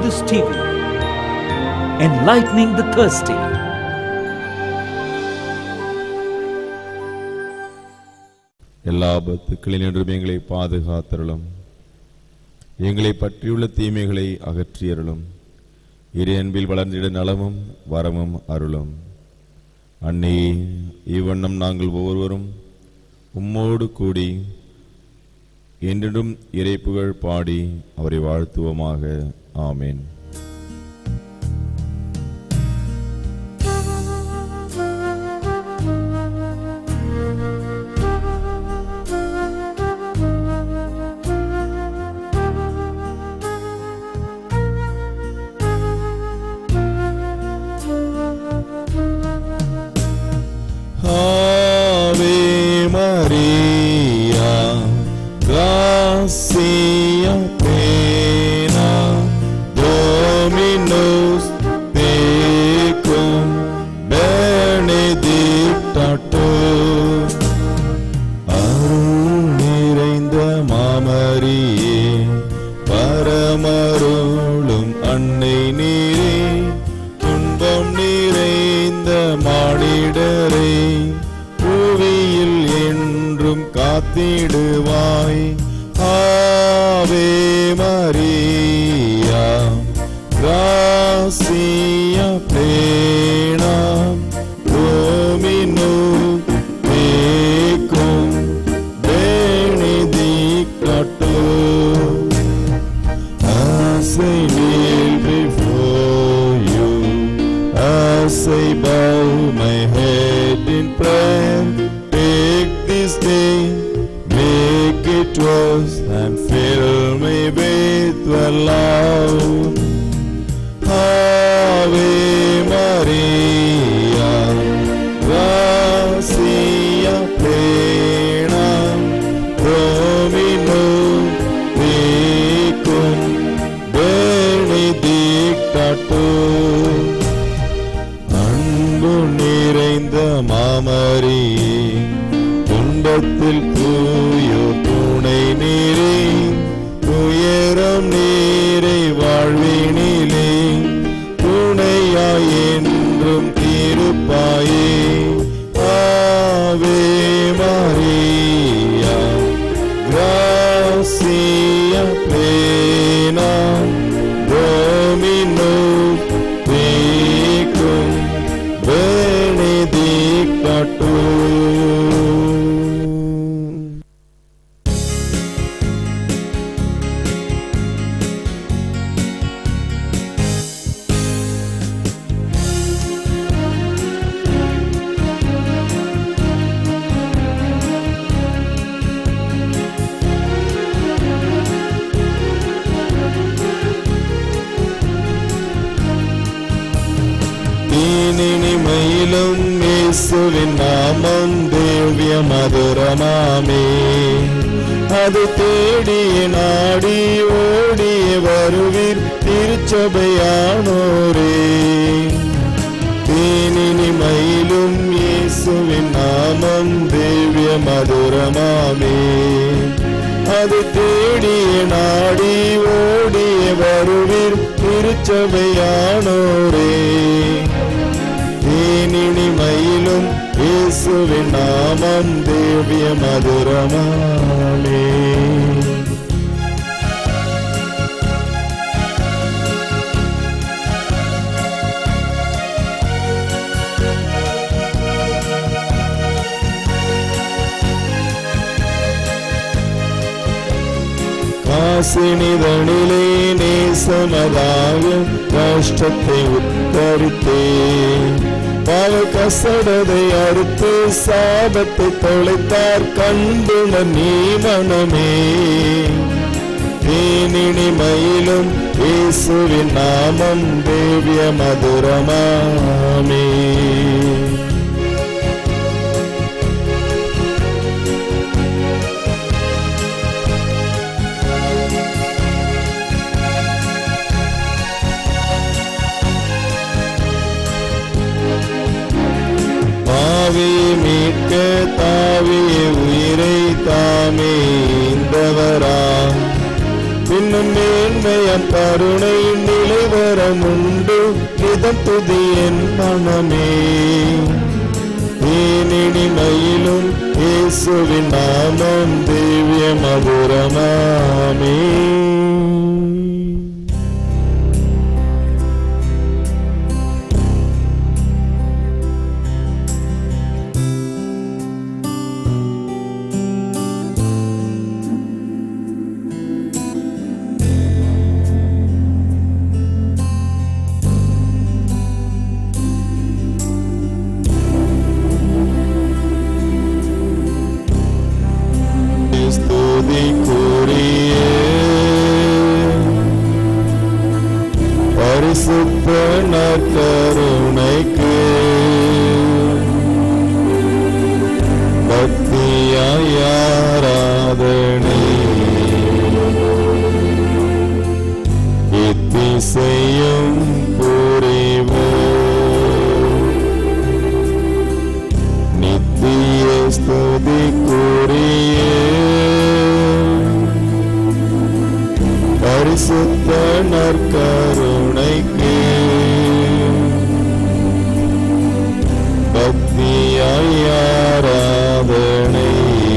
Buddhist TV, enlightening the thirsty. எல்லா ஆபத்துக்களினின்றும் எங்களை பாதுகாத்தருளும் எங்களை பற்றியுள்ள தீமைகளை அகற்றியருளும் இரு அன்பில் வளர்ந்திட நலமும் வரமும் அருளும் அன்னையே இவ்வண்ணம் நாங்கள் ஒவ்வொருவரும் உம்மோடு கூடி என்றென்றும் இறைப்புகழ் பாடி அவரை வாழ்த்துவோமாக ஆமேன் Ave Maria, gracia plena, Dominus tecum, benedicta tu. அருள் நிறைந்த மாமரியே பரமருளும் அன்னை நீரே துன்பம் நிறைந்த மானிடரே புவியில் என்றும் காத்திடுவாய் ஆவே மரியா கிராசியா பிளேனா Domino tecum benedicta As I kneel before you, as I bow my head in prayer, take this day, make it yours, and fill me with your love. Ave Maria, gracia plena, Domino tecum benedicta tu. அன்பு நிறைந்த மாமரியே துன்பத்தில் தூயோ துணை நீரே துயரம் நீரை வாழ்வினிலே துணையாய் என்றும் தீருப்பாயே ஆவே Maria gracia plena Dominus tecum benedicta tu. தீனினிமையிலும் இயேசுவின் நாமம் தேவிய மதுரமாமே அது தேடிய நாடி ஓடிய வருவீர் திருச்சபையானோரே தீனினிமையிலும் இயேசுவின் நாமம் தேவிய மதுரமாமே அது தேடிய நாடி ஓடிய வருவீர் திருச்சபையானோரே தேனினிமையிலும் இயேசுவின் நாமம் தேவிய மதுரமாலே காசினிதனிலே நேசமதாய கஷ்டத்தை உத்தரித்தேன் பாவ கசடதை அறுத்து சாபத்தை தொலைத்தார் கண்டுணர் நீ மனமே தேனினிமையிலும் இயேசுவின் நாமம் தேவிய மதுரமாமே பாவியை மீட்க தாவிய உயிரை தாமே இந்தவரா பின்னும் மேன்மையம் கருணை நிலை வரமுண்டு நிதம் துதி என் மனமே தேனினிமையிலும் இயேசுவின் நாமம் திவ்ய மதுரமாமே ஸ்துதிக்குரிய பரிசுத்த நற்கருணைக்கு பக்தியாய் ஆராதனை இத்திசையும் புரிவோ நித்திய ஸ்துதிக்குரிய பரிசுத்த நற்கருணைக்கு பக்தியாய் ஆராதனை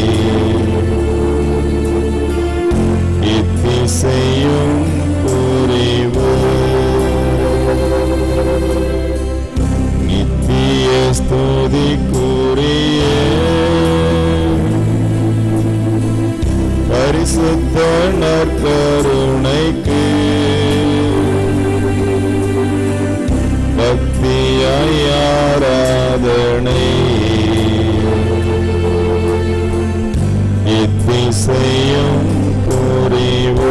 இத்திசையும் புரிவோ நித்திய ஸ்துதிக்குரிய பரிசுத்த நற்கருணைக்கு பக்தியாய் ஆராதனை இத்திசையும் புரிவோ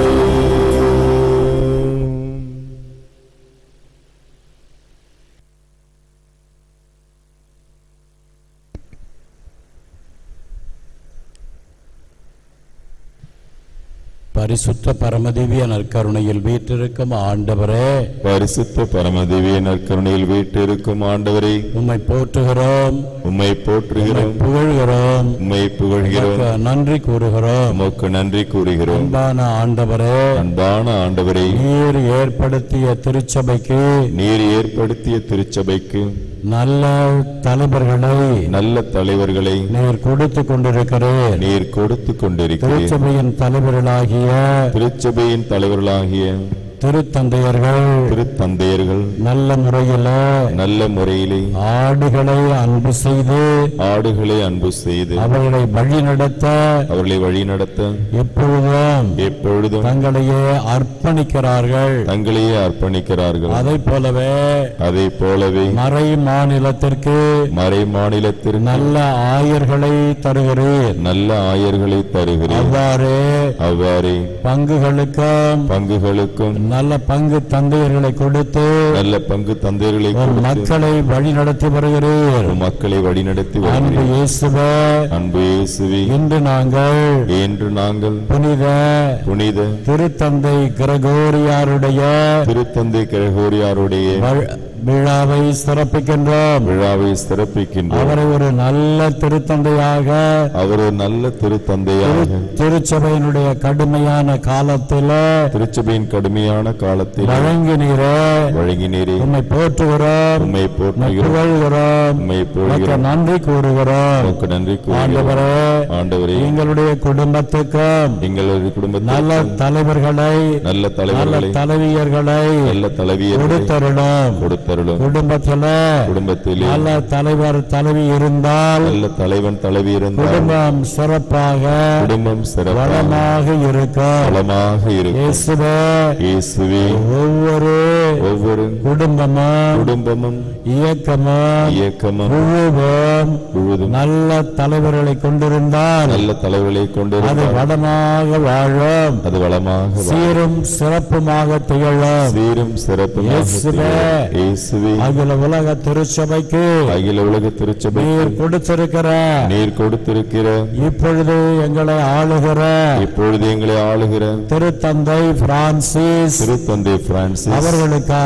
பரிசுத்த பரமதிவிய நற்கருணையில் வீற்றிருக்கும் ஆண்டவரே பரிசுத்த பரமதிவிய நற்கருணையில் வீட்டிருக்கும் ஆண்டவரை உம்மை போற்றுகிறோம் உம்மை உம்மை போற்றுகிறோம் புகழ்கிறோம் உம்மை புகழ்கிறோம் உமக்கு நன்றி கூறுகிறோம் உமக்கு நன்றி கூறுகிறோம் அன்பான ஆண்டவரே அன்பான ஆண்டவரை நீர் ஏற்படுத்திய திருச்சபைக்கு நீர் ஏற்படுத்திய திருச்சபைக்கு நல்ல தலைவர்களை நல்ல தலைவர்களை நீர் கொடுத்து கொண்டிருக்கிறேன் நீர் கொடுத்து கொண்டிருக்கிறீர் திருச்சபையின் தலைவர்களாகிய திருச்சபையின் தலைவர்களாகிய திருத்தந்தையர்கள் திருத்தந்தையர்கள் நல்ல முறையில நல்ல முறையிலே ஆடுகளை அன்பு செய்து ஆடுகளை அன்பு செய்து அவர்களை வழி நடத்த அவர்களை வழிநடத்த எப்பொழுதும் எப்பொழுதும் தங்களையே அர்ப்பணிக்கிறார்கள் தங்களையே அர்ப்பணிக்கிறார்கள் அதை போலவே அதை போலவே மறை மாநிலத்திற்கு மறை மாநிலத்திற்கு நல்ல ஆயர்களை தருகிறீர் நல்ல ஆயர்களை தருகிறேன் அவ்வாறே அவ்வாறே பங்குகளுக்கும் பங்குகளுக்கும் நல்ல பங்கு தந்தையர்களை கொடுத்து நல்ல பங்கு தந்தையர்களை உம் கொடுத்து மக்களை வழி நடத்தி வருகிறீர் உம் மக்களை வழிநடத்தி அன்பு வருகிறேன் இயேசுவே அன்பு இயேசுவே இன்று நாங்கள் என்று நாங்கள் புனித புனித திருத்தந்தை கிரகோரியாருடைய திருத்தந்தை கிரகோரியாருடைய வழ- விழாவை சிறப்பிக்கின்றோம் விழாவை சிறப்பிக்கின்றோம் அவரை ஒரு நல்ல திருத்தந்தையாக அவர் ஒரு நல்ல திருத்தந்தையாக திருச்சபையினுடைய கடுமையான காலத்தில் திருச்சபையின் கடுமையான காலத்தில் வழங்கினீரே வழங்கினீரே உம்மை போற்றுகிறோம் உம்மை உம்மை போற்றுகிறோம் புகழ்கிறோம் உம்மை உமக்கு போற்றுகிறோம் நன்றி கூறுகிறோம் உமக்கு நன்றி கூறுகிறோம் ஆண்டவரே ஆண்டவரே எங்களுடைய குடும்பத்துக்கும் எங்களது நல்ல குடும்பத்தில் தலைவர்களை நல்ல நல்ல தலைவர்களை தலைவியர்களை நல்ல தலைவியர்களை கொடுத்தருளும் கொடுத்தருளும் குடும்பத்துல குடும்பத்திலே நல்ல தலைவர் தலைவி இருந்தால் நல்ல தலைவன் தலைவி இருந்தால் குடும்பம் சிறப்பாக குடும்பம் சிறப்பாக வளமாக இருக்கும் வளமாக இருக்கும் இயேசுவே இயேசுவே ஒவ்வொரு ஒவ்வொரு குடும்பமும் குடும்பமும் இயக்கமும் இயக்கமும் குழுவும் முழுவதும் நல்ல தலைவர்களை கொண்டிருந்தால் நல்ல தலைவர்களை அது கொண்டிருந்தால் வளமாக வாழும் அது வளமாக வா- சீரும் சிறப்புமாக திகழும் சீரும் சிறப்புமாக இயேசுவே. திகழும். இயேசுவே அகில உலக திருச்சபைக்கு அகில உலக திருச்சபை நீர் கொடுத்திருக்கிற நீர் கொடுத்திருக்கிற இப்பொழுது எங்களை ஆளுகிற இப்பொழுது எங்களை ஆளுகிற திருத்தந்தை பிரான்சிஸ் திருத்தந்தை பிரான்சிஸ் அவர்களுக்காக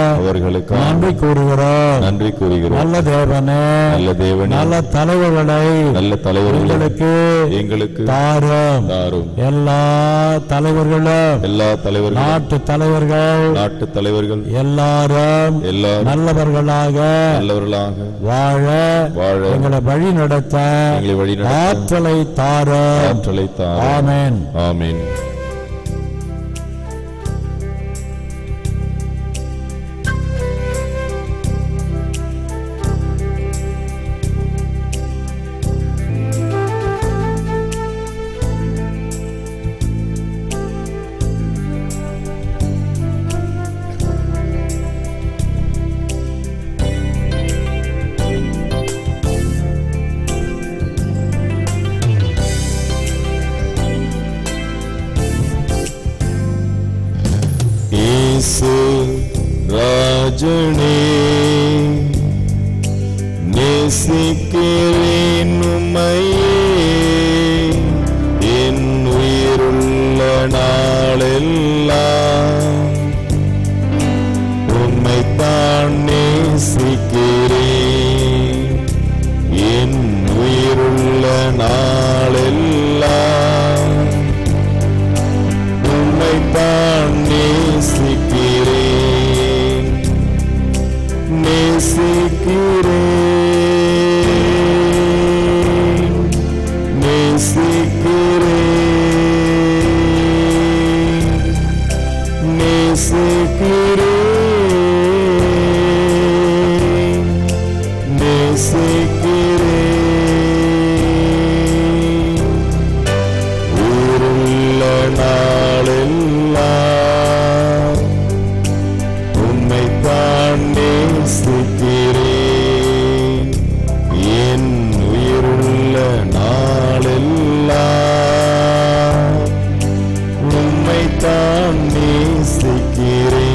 அவர்களுக்காக நன்றி கூறுகிறோம் நன்றி கூறுகிறோம் நல்ல தேவனே நல்ல தேவனே நல்ல தலைவர்களை நல்ல தலைவர்களே எங்களுக்கு எங்களுக்கு தாரும் தாரும் எல்லா தலைவர்களும் எல்லா தலைவர்களும் நாட்டு தலைவர்கள் நாட்டு தலைவர்கள் எல்லாரும் எல்லாரும் நல்லவர்களாக நல்லவர்களாக வாழ வாழ எங்களை வழி நடத்த எங்களை வழிநடத்த ஆற்றலை தாரும் ஆற்றலை தாரும் ஆமென் ஆமென் இயேசு ராஜனே நேசிக்கிறேன் உம்மையே என் உயிருள்ள நாளெல்லாம் உம்மைத்தான் நேசிக்கிறேன் என் உயிருள்ள நாளெல்லாம் உம்மைத்தான் நேசிக்கிறேன் நேசிக்கிறேன் நேசிக்கிறேன் நேசிக்கிறேன் நேசிக்கிறேன் ஊருள்ள நாளெல்லாம் உம்மைத்தான் நேசிக்கிறேன் என் உயிருள்ள நாளெல்லாம் உம்மைத்தான் நேசிக்கிறேன்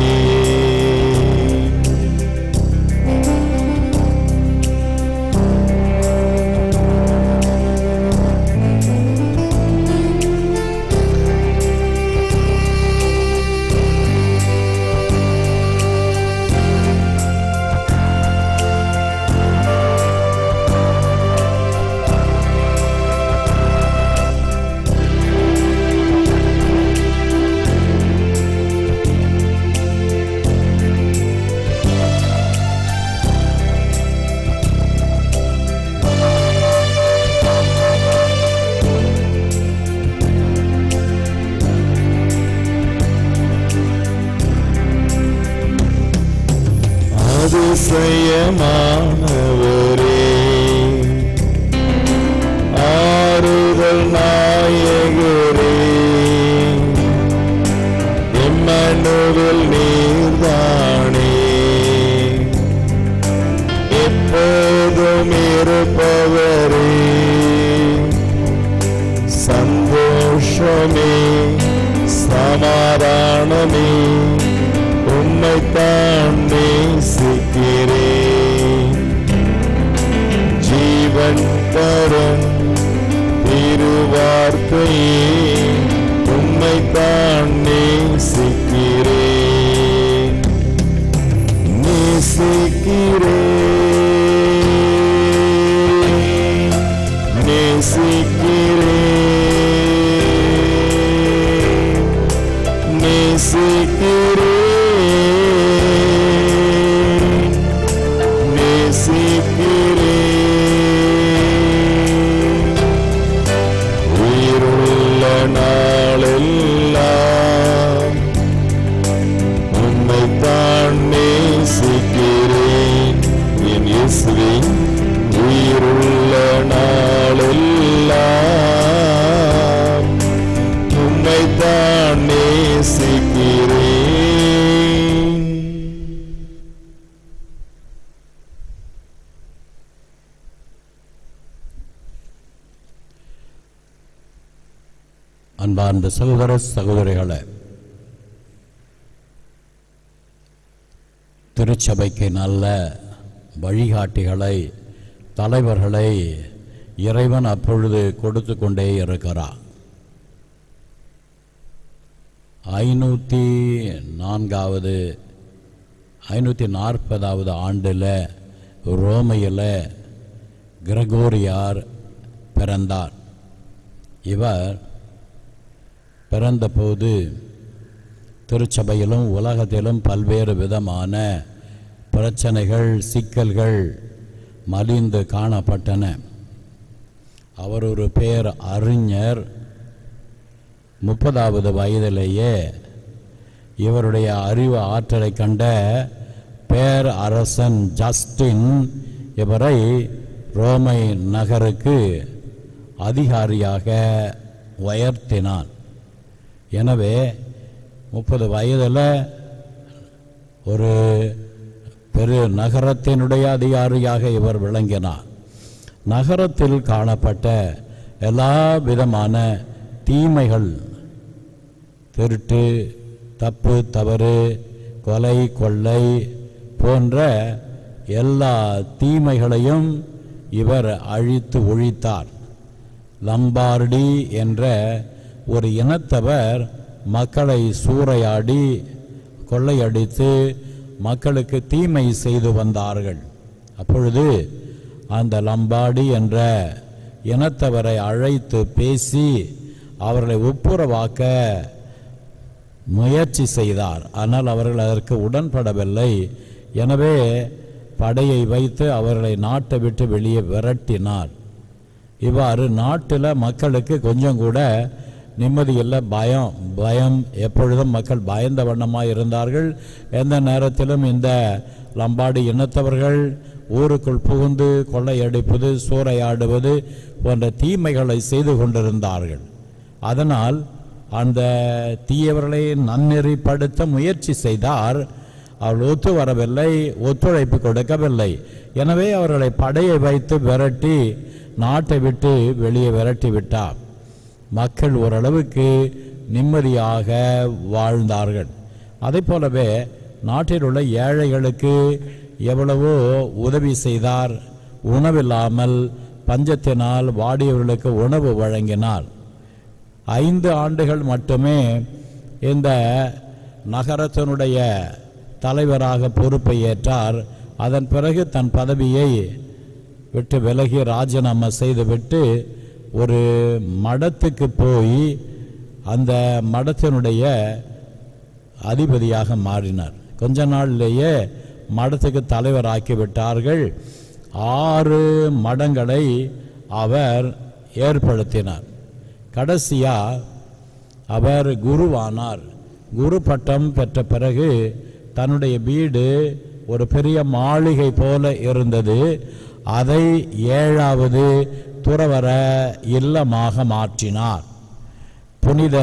அதிசயமானவரே ஆறுதல் நாயகரே எம்மனுவில் நீர்தானே எப்போதும் இருப்பவரே சந்தோஷமே சமாதானமே உம்மைத்தான் நேசிக்கிறேன் ஜீவன் தரும் திருவார்த்தையே உம்மைத்தான் நேசிக்கிறேன் நேசிக்கிறேன் நேசிக்கிறேன் நேசிக்கிறேன் நேசிக்கிறேன் உயிருள்ள நாளெல்லாம் உம்மைத்தான் நேசிக்கிறேன் என் இயேசுவே உயிருள்ள நாளெல்லாம் உம்மைத்தான் நேசிக்கிறேன் அன்பார்ந்த சகோதர சகோதரிகளே திருச்சபைக்கு நல்ல வழிகாட்டிகளை தலைவர்களை இறைவன் அப்பொழுது கொடுத்து கொண்டே இருக்கிறார் ஐநூற்றி நான்காவது ஐநூற்றி நாற்பதாவது ஆண்டில் ரோமையில் கிரகோரியார் பிறந்தார் இவர் பிறந்தபோது திருச்சபையிலும் உலகத்திலும் பல்வேறு விதமான பிரச்சனைகள் சிக்கல்கள் மலிந்து காணப்பட்டன அவர் ஒரு பேர் அறிஞர் முப்பதாவது வயதிலேயே இவருடைய அறிவு ஆற்றலை கண்ட பேர் அரசன் ஜஸ்டின் இவரை ரோமை நகருக்கு அதிகாரியாக உயர்த்தினான் எனவே முப்பது வயதில் ஒரு பெரு நகரத்தினுடைய அதிகாரியாக இவர் விளங்கினார் நகரத்தில் காணப்பட்ட எல்லா விதமான தீமைகள் திருட்டு தப்பு தவறு கொலை கொள்ளை போன்ற எல்லா தீமைகளையும் இவர் அழித்து ஒழித்தார் லம்பார்டி என்ற ஒரு இனத்தவர் மக்களை சூறையாடி கொள்ளையடித்து மக்களுக்கு தீமை செய்து வந்தார்கள் அப்பொழுது அந்த லம்பாடி என்ற இனத்தவரை அழைத்து பேசி அவர்களை ஒப்புரவாக்க முயற்சி செய்தார் ஆனால் அவர்கள் அதற்கு உடன்படவில்லை எனவே படையை வைத்து அவர்களை நாட்டை விட்டு வெளியே விரட்டினார் இவ்வாறு நாட்டில் மக்களுக்கு கொஞ்சம் கூட நிம்மதி இல்லை பயம் பயம் எப்பொழுதும் மக்கள் பயந்த வண்ணமாக இருந்தார்கள் எந்த நேரத்திலும் இந்த லம்பாடி இனத்தவர்கள் ஊருக்குள் புகுந்து கொள்ளையடிப்பது சூறையாடுவது போன்ற தீமைகளை செய்து கொண்டிருந்தார்கள் அதனால் அந்த தீயவர்களை நன்னெறிப்படுத்த முயற்சி செய்தார் அவர்கள் ஒத்து வரவில்லை ஒத்துழைப்பு கொடுக்கவில்லை எனவே அவர்களை படையை வைத்து விரட்டி நாட்டை விட்டு வெளியே விரட்டி விட்டார் மக்கள் ஓரளவுக்கு நிம்மதியாக வாழ்ந்தார்கள் அதை போலவே நாட்டில் உள்ள ஏழைகளுக்கு எவ்வளவோ உதவி செய்தார் உணவில்லாமல் பஞ்சத்தினால் வாடியவர்களுக்கு உணவு வழங்கினார் ஐந்து ஆண்டுகள் மட்டுமே இந்த நகரத்தினுடைய தலைவராக பொறுப்பை ஏற்றார் அதன் பிறகு தன் பதவியை விட்டு விலகி ராஜினாமா செய்துவிட்டு ஒரு மடத்துக்கு போய் அந்த மடத்தினுடைய அதிபதியாக மாறினார் கொஞ்ச நாள்லேயே மடத்துக்கு தலைவராக்கி விட்டார்கள் ஆறு மடங்களை அவர் ஏற்படுத்தினார் கடைசியா அவர் குருவானார் குரு பட்டம் பெற்ற பிறகு தன்னுடைய வீடு ஒரு பெரிய மாளிகை போல இருந்தது அதை ஏழாவது துறவர இல்லமாக மாற்றினார் புனித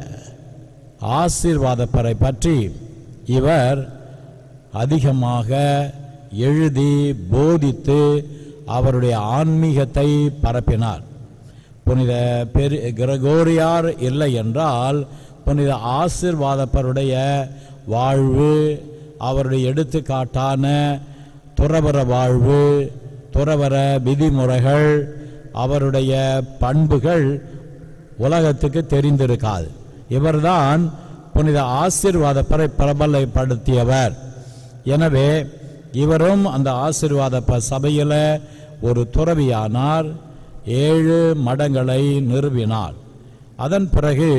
ஆசீர்வாதப்பரை பற்றி இவர் அதிகமாக எழுதி போதித்து அவருடைய ஆன்மீகத்தை பரப்பினார் புனித பெரு கிரகோரியார் இல்லை என்றால் புனித ஆசிர்வாதப்பருடைய வாழ்வு அவருடைய எடுத்துக்காட்டான துறவர வாழ்வு துறவர விதிமுறைகள் அவருடைய பண்புகள் உலகத்துக்கு தெரிந்திருக்காது இவர்தான் புனித ஆசீர்வாதப்பரை பிரபலப்படுத்தியவர் எனவே இவரும் அந்த ஆசீர்வாத ப- சபையில ஒரு துறவியானார் ஏழு மடங்களை நிறுவினார் அதன் பிறகு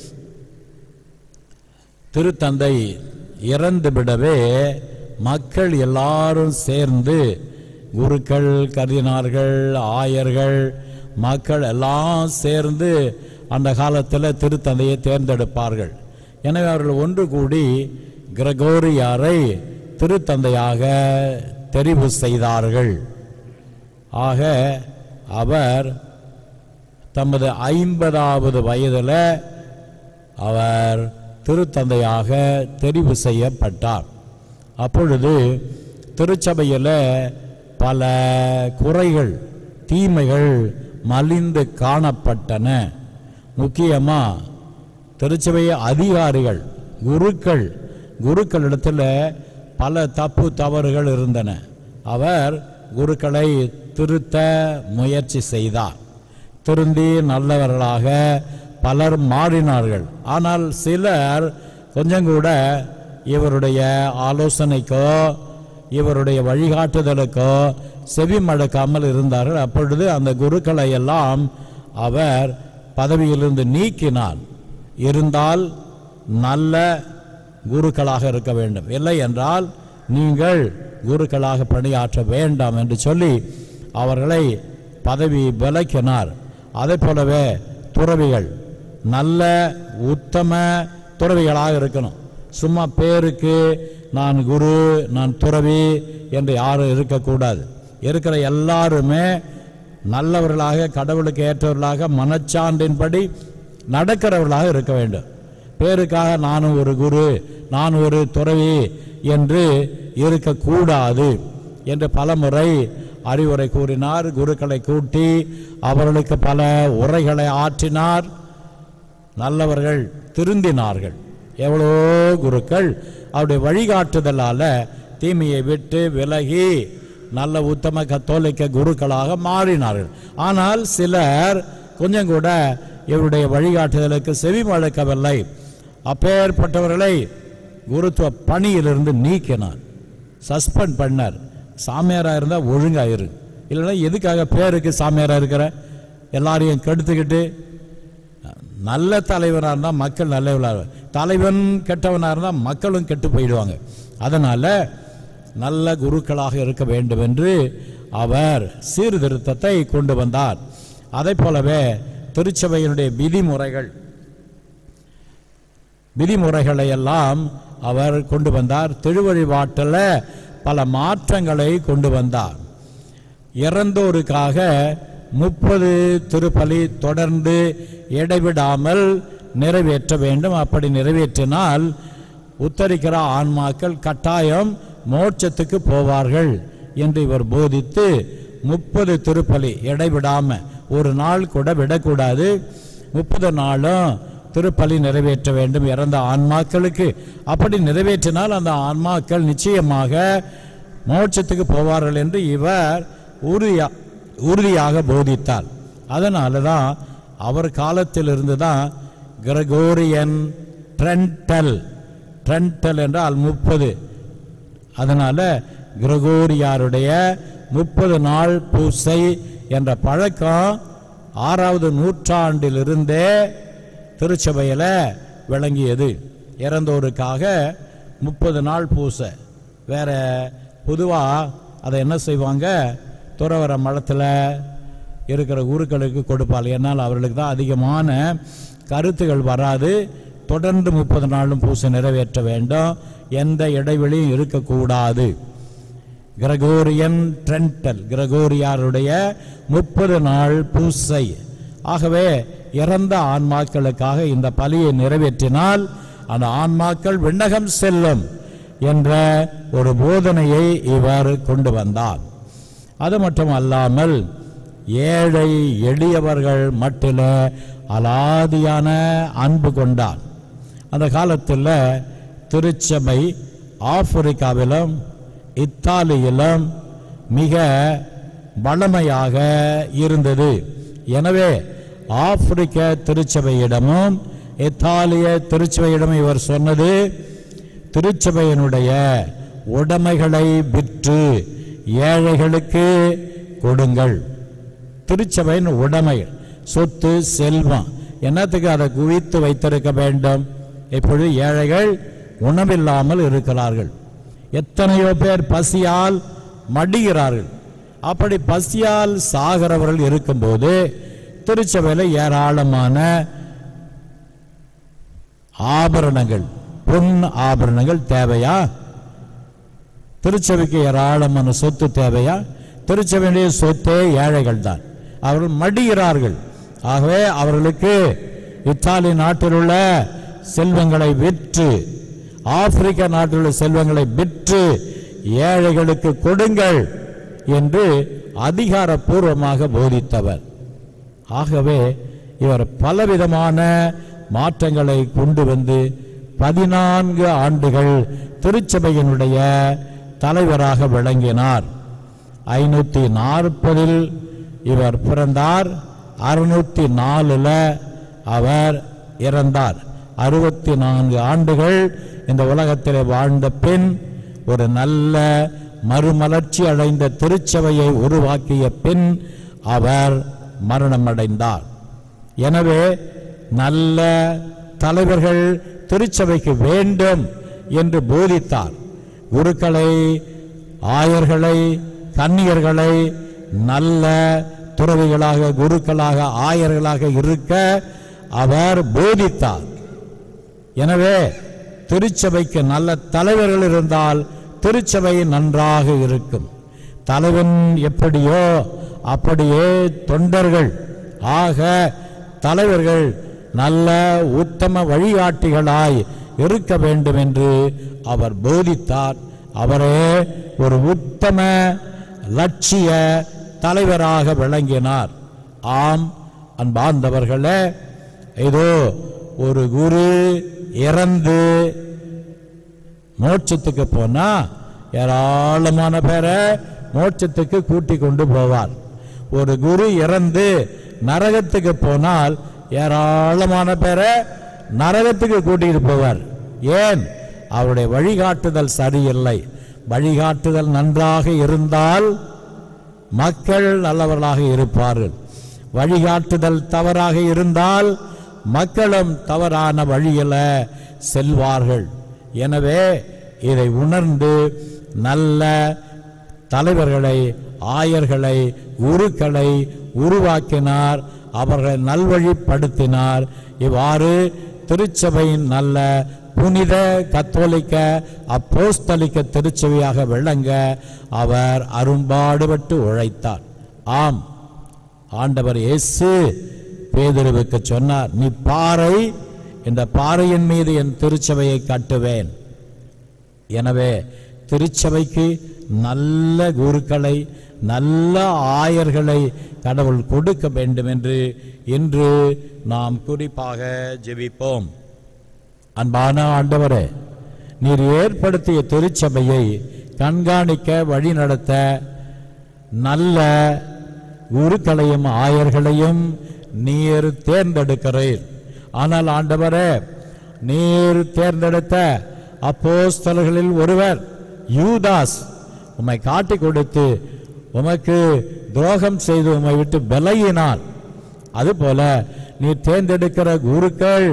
திருத்தந்தை இறந்து விடவே மக்கள் எல்லாரும் சேர்ந்து குருக்கள் கருதினார்கள் ஆயர்கள் மக்கள் எல்லாம் சேர்ந்து அந்த காலத்தில் திருத்தந்தையை தேர்ந்தெடுப்பார்கள் எனவே அவர்கள் ஒன்று கூடி கிரகோரியாரை திருத்தந்தையாக தெரிவு செய்தார்கள் ஆக அவர் தமது ஐம்பதாவது வயதில் அவர் திருத்தந்தையாக தெரிவு செய்யப்பட்டார் அப்பொழுது திருச்சபையில் பல குறைகள் தீமைகள் மலிந்து காணப்பட்டன முக்கியமாக திருச்சபை அதிகாரிகள் குருக்கள் குருக்களிடத்தில் பல தப்பு தவறுகள் இருந்தன அவர் குருக்களை திருத்த முயற்சி செய்தார் திருந்தி நல்லவர்களாக பலர் மாறினார்கள் ஆனால் சிலர் கொஞ்சம் கூட இவருடைய ஆலோசனைக்கோ இவருடைய வழிகாட்டுதலுக்கோ செவி மடக்காமல் இருந்தார்கள் அப்பொழுது அந்த குருக்களை எல்லாம் அவர் பதவியிலிருந்து நீக்கினார் இருந்தால் நல்ல குருக்களாக இருக்க வேண்டும் இல்லை என்றால் நீங்கள் குருக்களாக பணியாற்ற வேண்டாம் என்று சொல்லி அவர்களை பதவி விலக்கினார் அதே போலவே துறவிகள் நல்ல உத்தம துறவிகளாக இருக்கணும் சும்மா பேருக்கு நான் குரு நான் துறவி என்று யாரும் இருக்கக்கூடாது இருக்கிற எல்லாருமே நல்லவர்களாக கடவுளுக்கு ஏற்றவர்களாக மனச்சான்றின்படி நடக்கிறவர்களாக இருக்க வேண்டும் பேருக்காக நானும் ஒரு குரு நான் ஒரு துறவி என்று இருக்கக்கூடாது என்று பலமுறை அறிவுரை கூறினார் குருக்களை கூட்டி அவர்களுக்கு பல உரைகளை ஆற்றினார் நல்லவர்கள் திருந்தினார்கள் எவ்வளோ குருக்கள் அவருடைய வழிகாட்டுதலால தீமையை விட்டு விலகி நல்ல உத்தம கத்தோலிக்க குருக்களாக மாறினார்கள் ஆனால் சிலர் கொஞ்சம் கூட இவருடைய வழிகாட்டுதலுக்கு செவி மழக்கவில்லை அப்பேற்பட்டவர்களை குருத்துவ பணியிலிருந்து நீக்கினார் சஸ்பெண்ட் பண்ணார் சாமியாராக இருந்தால் ஒழுங்காயிரு இல்லைன்னா எதுக்காக பேருக்கு சாமியாராக இருக்கிற எல்லாரையும் கெடுத்துக்கிட்டு நல்ல தலைவனாக இருந்தால் மக்கள் நல்லவர்களாக தலைவன் கெட்டவனாக இருந்தால் மக்களும் கெட்டு போயிடுவாங்க அதனால் நல்ல குருக்களாக இருக்க வேண்டும் என்று அவர் சீர்திருத்தத்தை கொண்டு வந்தார் அதை போலவே திருச்சபையினுடைய விதிமுறைகள் விதிமுறைகளை எல்லாம் அவர் கொண்டு வந்தார் திருவழிபாட்டில் பல மாற்றங்களை கொண்டு வந்தார் இறந்தோருக்காக முப்பது திருப்பலி தொடர்ந்து இடைவிடாமல் நிறைவேற்ற வேண்டும் அப்படி நிறைவேற்றினால் உத்தரிக்கிற ஆன்மாக்கள் கட்டாயம் மோட்சத்துக்கு போவார்கள் என்று இவர் போதித்து முப்பது திருப்பலி இடைவிடாம ஒரு நாள் கூட விடக்கூடாது முப்பது நாளும் திருப்பலி நிறைவேற்ற வேண்டும் இறந்த ஆன்மாக்களுக்கு அப்படி நிறைவேற்றினால் அந்த ஆன்மாக்கள் நிச்சயமாக மோட்சத்துக்கு போவார்கள் என்று இவர் உறுதியா உறுதியாக போதித்தார் அதனால தான் அவர் காலத்திலிருந்து தான் கிரகோரியன் ட்ரென்டல் ட்ரென்டல் என்றால் முப்பது அதனால கிரகோரியாருடைய முப்பது நாள் பூசை என்ற பழக்கம் ஆறாவது நூற்றாண்டிலிருந்தே திருச்சபையில் விளங்கியது இறந்தோருக்காக முப்பது நாள் பூசை வேற பொதுவாக அதை என்ன செய்வாங்க துறவர மடத்தில் இருக்கிற குருக்களுக்கு கொடுப்பாள் என்னால் அவர்களுக்கு தான் அதிகமான கருத்துகள் வராது தொடர்ந்து முப்பது நாளும் பூசை நிறைவேற்ற வேண்டும் எந்த இடைவெளியும் இருக்கக்கூடாது கிரகோரியன் ட்ரென்டல் கிரகோரியாருடைய முப்பது நாள் பூசை ஆகவே இறந்த ஆன்மாக்களுக்காக இந்த பலியை நிறைவேற்றினால் அந்த ஆன்மாக்கள் விண்ணகம் செல்லும் என்ற ஒரு போதனையை இவர் கொண்டு வந்தார் அது மட்டும் அல்லாமல் ஏழை எளியவர்கள் மட்டில அலாதியான அன்பு கொண்டார் அந்த காலத்தில் திருச்சபை ஆப்பிரிக்காவிலும் இத்தாலியிலும் மிக வளமையாக இருந்தது எனவே ஆப்பிரிக்க திருச்சபையிடமும் இத்தாலிய திருச்சபையிடமும் இவர் சொன்னது திருச்சபையினுடைய உடைமைகளை விற்று ஏழைகளுக்கு கொடுங்கள் திருச்சபையின் உடைமை சொத்து செல்வம் என்னத்துக்கு அதை குவித்து வைத்திருக்க வேண்டும் இப்பொழுது ஏழைகள் உணவில்லாமல் இருக்கிறார்கள் எத்தனையோ பேர் பசியால் மடிகிறார்கள் அப்படி பசியால் சாகிறவர்கள் இருக்கும்போது திருச்சபையில் ஏராளமான ஆபரணங்கள் பொன் ஆபரணங்கள் தேவையா திருச்சபைக்கு ஏராளமான சொத்து தேவையா திருச்சபையுடைய சொத்தே ஏழைகள் தான் அவர்கள் மடிகிறார்கள் ஆகவே அவர்களுக்கு இத்தாலி நாட்டில் உள்ள செல்வங்களை விற்று ஆப்பிரிக்க நாட்டில் உள்ள செல்வங்களை விற்று ஏழைகளுக்கு கொடுங்கள் என்று அதிகாரப்பூர்வமாக போதித்தவர் ஆகவே இவர் பலவிதமான மாற்றங்களை கொண்டு வந்து பதினான்கு ஆண்டுகள் திருச்சபையினுடைய தலைவராக விளங்கினார் ஐநூற்றி நாற்பதில் இவர் பிறந்தார் அறுநூற்றி நாலில் அவர் இறந்தார் அறுபத்தி நான்கு ஆண்டுகள் இந்த உலகத்திலே வாழ்ந்த பின் ஒரு நல்ல மறுமலர்ச்சி அடைந்த திருச்சபையை உருவாக்கிய பின் அவர் மரணமடைந்தார் எனவே நல்ல தலைவர்கள் திருச்சபைக்கு வேண்டும் என்று போதித்தார் குருக்களை ஆயர்களை கன்னியர்களை நல்ல துறவிகளாக குருக்களாக ஆயர்களாக இருக்க அவர் போதித்தார் எனவே திருச்சபைக்கு நல்ல தலைவர்கள் இருந்தால் திருச்சபை நன்றாக இருக்கும் தலைவன் எப்படியோ அப்படியே தொண்டர்கள் ஆக தலைவர்கள் நல்ல உத்தம வழிகாட்டிகளாய் இருக்க வேண்டும் என்று அவர் போதித்தார் அவரே ஒரு உத்தம லட்சிய தலைவராக விளங்கினார் ஆம் அன்பார்ந்தவர்களே இதோ ஒரு குரு இறந்து மோட்சத்துக்கு போனா ஏராளமான பேரை மோட்சத்துக்கு கூட்டி கொண்டு போவார் ஒரு குரு இறந்து நரகத்துக்கு போனால் ஏராளமான பேரை நரகத்துக்கு கூட்டிட்டு போவார் ஏன் அவருடைய வழிகாட்டுதல் சரியில்லை வழிகாட்டுதல் நன்றாக இருந்தால் மக்கள் நல்லவர்களாக இருப்பார்கள் வழிகாட்டுதல் தவறாக இருந்தால் மக்களும் தவறான வழியில செல்வார்கள் எனவே இதை உணர்ந்து நல்ல தலைவர்களை ஆயர்களை குருக்களை உருவாக்கினார் அவர்களை நல்வழிப்படுத்தினார் இவ்வாறு திருச்சபையின் நல்ல புனித கத்தோலிக்க அப்போஸ்தலிக்க திருச்சபையாக விளங்க அவர் அரும்பாடுபட்டு உழைத்தார் ஆம் ஆண்டவர் இயேசு பேதுருவுக்கு சொன்னார் நீ பாறை இந்த பாறையின் மீது என் திருச்சபையை கட்டுவேன் எனவே திருச்சபைக்கு நல்ல குருக்களை நல்ல ஆயர்களை கடவுள் கொடுக்க வேண்டும் என்று இன்று நாம் குறிப்பாக ஜெபிப்போம் அன்பான ஆண்டவரே நீர் ஏற்படுத்திய திருச்சபையை கண்காணிக்க வழிநடத்த நல்ல குருக்களையும் ஆயர்களையும் நீர் தேர்ந்தெடுக்கிறீர் ஆனால் ஆண்டவரே நீர் தேர்ந்தெடுத்த அப்போஸ்தலர்களில் ஒருவர் யூதாஸ் உம்மை காட்டிக் கொடுத்து உமக்கு துரோகம் செய்து உம்மை விட்டு விலகினார் அதுபோல நீர் தேர்ந்தெடுக்கிற குருக்கள்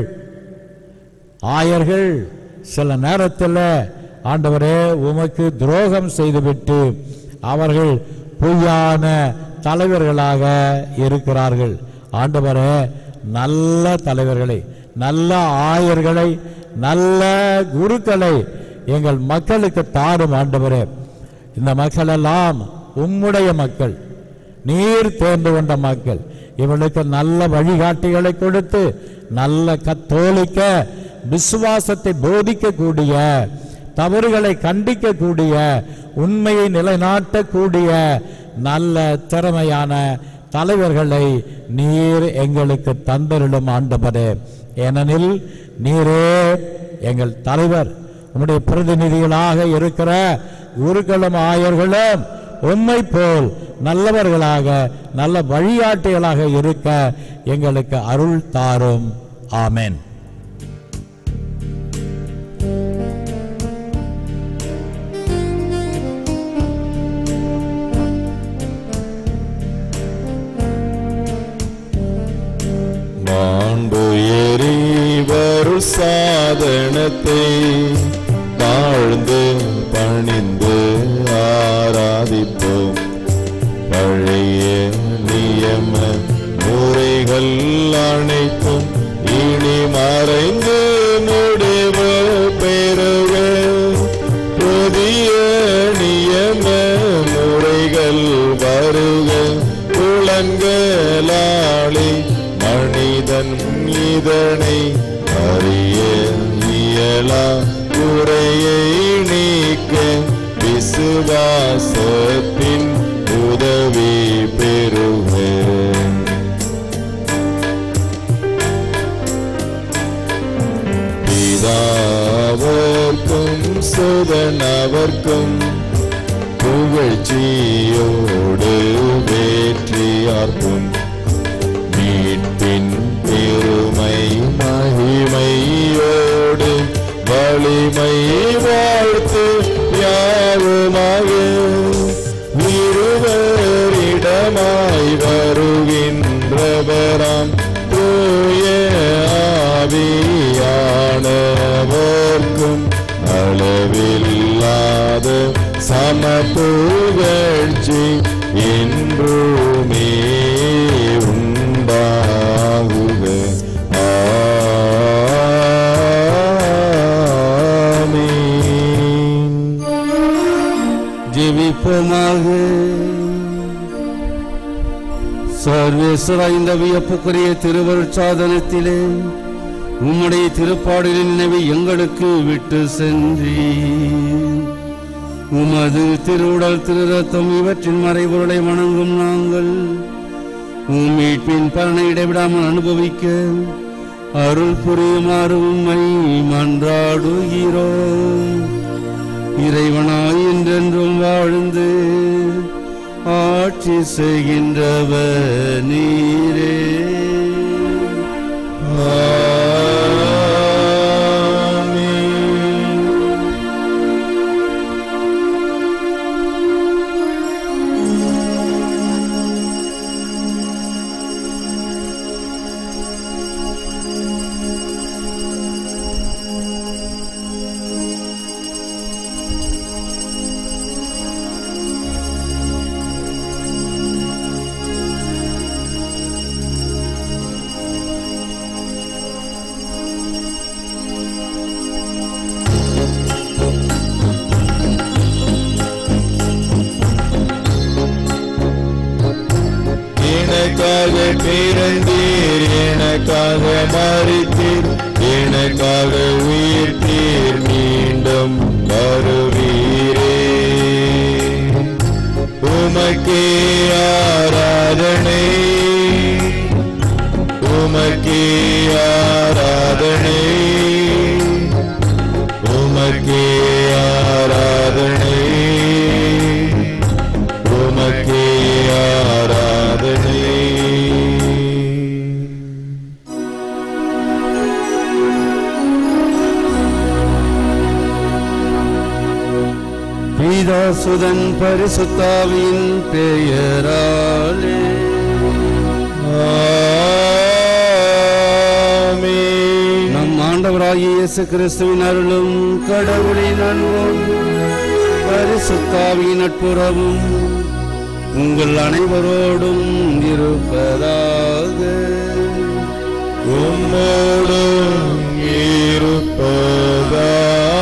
ஆயர்கள் சில நேரத்தில் ஆண்டவரே உமக்கு துரோகம் செய்துவிட்டு அவர்கள் பொய்யான தலைவர்களாக இருக்கிறார்கள் ஆண்டவரே நல்ல தலைவர்களை நல்ல ஆயர்களை நல்ல குருக்களை எங்கள் மக்களுக்கு தாரும் ஆண்டவரே இந்த மக்கள் எல்லாம் உம்முடைய மக்கள் நீர் தேர்ந்து கொண்ட மக்கள் இவர்களுக்கு நல்ல வழிகாட்டிகளை கொடுத்து நல்ல கத்தோலிக்க விசுவாசத்தை போதிக்கக்கூடிய தவறுகளை கண்டிக்கக்கூடிய உண்மையை நிலைநாட்டக்கூடிய நல்ல திறமையான தலைவர்களை நீர் எங்களுக்கு தந்தருளும் ஆண்டவரே ஏனெனில் நீரே எங்கள் தலைவர் உம்முடைய பிரதிநிதிகளாக இருக்கிற குருக்களும் ஆயர்களும் உம்மை போல் நல்லவர்களாக நல்ல வழிகாட்டிகளாக இருக்க எங்களுக்கு அருள் தாரும் ஆமென் மாண்பு எறிவருள் சாதனத்தை தாழ்ந்து பணிந்து ஆராதிப்போம் பழைய நியம முறைகள் அனைத்தும் இனி மறைந்து முடிவு பெறுக புதிய நியம முறைகள் வருக புலன்களாளி மனிதன் இதனை அறிய இயலா குறையை நீக்க விசுவாசத்தின் உதவி பெறுவேன் பிதாவர்க்கும் சுதனவர்க்கும் புகழ்ச்சியோடு வேற்றியார்க்கும் மீட்பின் பிற பெருமை மகிமையோடு வலிமை வாழ்த்து யாவுமாக இருவரிடமாய் வருகின்றவராம் தூய ஆவியானவர்க்கும் அளவில்லாத சமப்புகழ்ச்சி என்றுமே உண்டாகுக ஆமென். ஜெபிப்போமாக சர்வேஸ்வரா இந்த வியப்புக்குரிய திருவருட்சாதனத்திலே உம்முடைய திருப்பாடலின் நினைவை எங்களுக்கு விட்டு சென்றி உமது திருவுடல் திரு ரத்தம் இவற்றின் மறைபொருளை வணங்கும் நாங்கள் உம் மீட்பின் பலனை இடைவிடாமல் அனுபவிக்க அருள் புரியுமாறு உம்மை மன்றாடுகிறோம் இறைவனாய் என்றென்றும் வாழ்ந்து ஆட்சி செய்கின்றவர் நீரே ஆமென். எனக்காக பிறந்தீர் எனக்காக மறித்தீர் எனக்காக உயிர்த்தீர் மீண்டும் வருவீரே உமக்கே ஆராதனை உமக்கே ஆராதனை உமக்கே ஆராதனை உமக்கே ஆராதனை பீதாசுதன் பரிசுத்தாவின் பெயராலே ஆமென். நம் ஆண்டவராகிய இயேசு கிறிஸ்துவின் அருளும் கடவுளின் அன்பும் பரிசுத்தாவின் நட்புறவும் உங்கள் அனைவரோடும் இருப்பதாக உம்மோடும் இருப்பதாக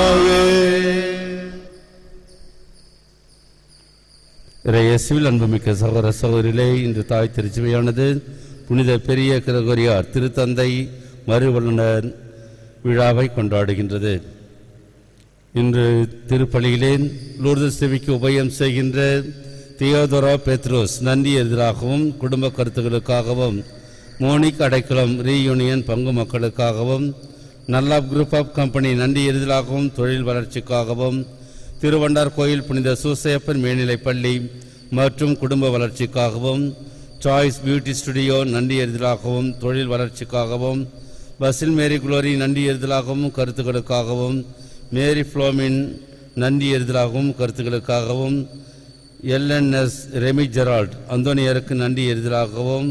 இயேசுவில் அன்புமிக்க சகோதர சகோதரிலே இன்று தாய் திருச்சுவையானது புனித பெரிய கிரகோரியார் திருத்தந்தை மறுவல்லுனர் விழாவை கொண்டாடுகின்றது இன்று திருப்பலியிலே லூர்தஸ் தேவிக்கு உபயம் செய்கின்ற தியோதரா பெத்ரோஸ் நன்றி எதிராகவும் குடும்ப கருத்துக்களுக்காகவும் மோனிக் அடைக்கலம் ரீயூனியன் பங்கு மக்களுக்காகவும் நல்லாப் குரூப் ஆஃப் கம்பெனி நன்றி எதிராகவும் தொழில் வளர்ச்சிக்காகவும் திருவண்டார் கோயில் புனித சூசையப்பன் மேல்நிலைப் பள்ளி மற்றும் குடும்ப வளர்ச்சிக்காகவும் சாய்ஸ் பியூட்டி ஸ்டுடியோ நன்றி எதிராகவும் தொழில் வளர்ச்சிக்காகவும் பசில் மேரி குளோரி நன்றி எதிராகவும் கருத்துக்களுக்காகவும் மேரி ஃப்ளோமின் நன்றி எதிராகவும் கருத்துக்களுக்காகவும் எல்என்எஸ் ரெமி ஜெரால்ட் அந்தோனியருக்கு நன்றி எதிராகவும்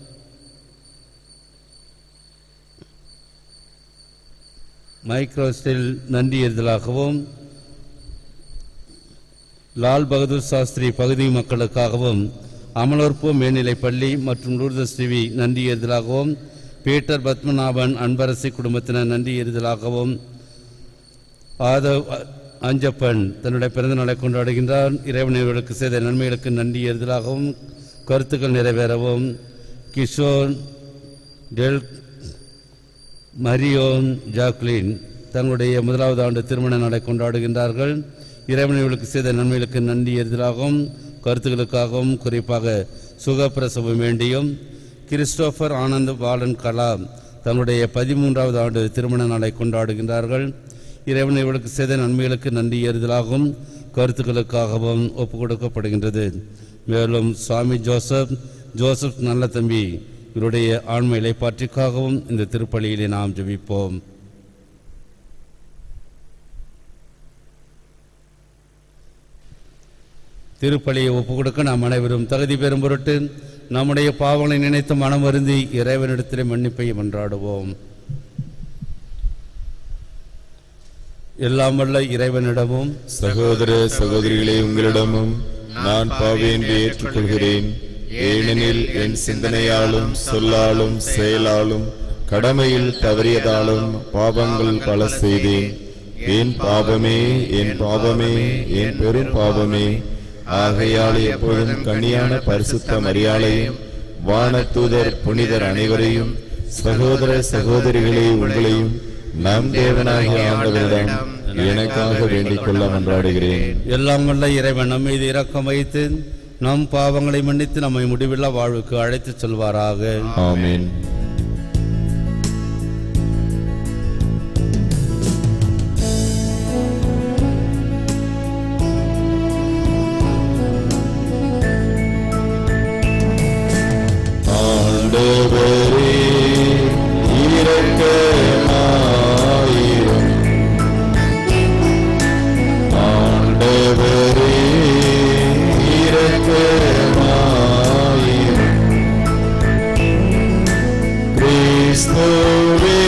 மைக்ரோஸ்டில் நன்றி எதிராகவும் லால் பகதூர் சாஸ்திரி பகுதி மக்களுக்காகவும் அமலோற்பு மேல்நிலைப் பள்ளி மற்றும் லூர்தஸ் டிவி நன்றி எதிராகவும் பீட்டர் பத்மநாபன் அன்பரசி குடும்பத்தினர் நன்றி எறிதலாகவும் ஆதவ் அ- அஞ்சப்பன் தன்னுடைய பிறந்த நாளை கொண்டாடுகின்றார் இறைவனர்களுக்கு செய்த நன்மைகளுக்கு நன்றி எறிதலாகவும் கருத்துக்கள் நிறைவேறவும் கிஷோர் டெல் மரியோன் ஜாக்லின் தங்களுடைய முதலாவது ஆண்டு திருமண நாளை கொண்டாடுகின்றார்கள் இறைவனர்களுக்கு செய்த நன்மைகளுக்கு நன்றி எதிராகவும் கருத்துக்களுக்காகவும் குறிப்பாக சுகப்பிரசவம் வேண்டியும் கிறிஸ்டோபர் ஆனந்த் பாலன் கலாம் தங்களுடைய பதிமூன்றாவது ஆண்டு திருமண நாளை கொண்டாடுகின்றார்கள் இறைவனர்களுக்கு செய்த நன்மைகளுக்கு நன்றி எறிதலாகவும் கருத்துக்களுக்காகவும் ஒப்புக் கொடுக்கப்படுகின்றது மேலும் சுவாமி ஜோசப் ஜோசப் நல்ல தம்பி இவருடைய ஆன்ம இலைப்பாற்றிக்காகவும் இந்த திருப்பலியிலே நாம் ஜெபிப்போம் திருப்பலியை ஒப்புக் கொடுக்க நாம் அனைவரும் தகுதி பெறும் பொருட்டு நம்முடைய பாவங்களை நினைத்து மனம் வருந்தி இறைவனிடத்திலே மன்னிப்பை மன்றாடுவோம் எல்லாம் வல்ல இறைவனிடமும் சகோதர சகோதரிகளே உங்களிடமும் நான் பாவி என்று ஏற்றுக்கொள்கிறேன் ஏனெனில் என் சிந்தனையாலும் சொல்லாலும் செயலாலும் கடமையில் தவறியதாலும் பாவங்கள் பல செய்தேன் என் பாவமே என் பாவமே என் பெரும் பாவமே ஆகையால் எப்பொழுதும் கன்னியான பரிசுத்த மரியாளையும் வானதூதர் புனிதர் அனைவரையும் சகோதர சகோதரிகளே உங்களையும் நம் தேவனாகிய ஆண்டவரிடம் எனக்காக வேண்டிக் கொள்ள மன்றாடுகிறேன் எல்லாம் வல்ல இறைவன் நம் மீது இரக்கம் வைத்து நம் பாவங்களை மன்னித்து நம்மை முடிவில்லா வாழ்வுக்கு அழைத்துச் செல்வாராக ஆமென் ஆண்டவரே இரக்கமாயிரும் ஆண்டவரே இரக்கமாயிரும் கிறிஸ்துவே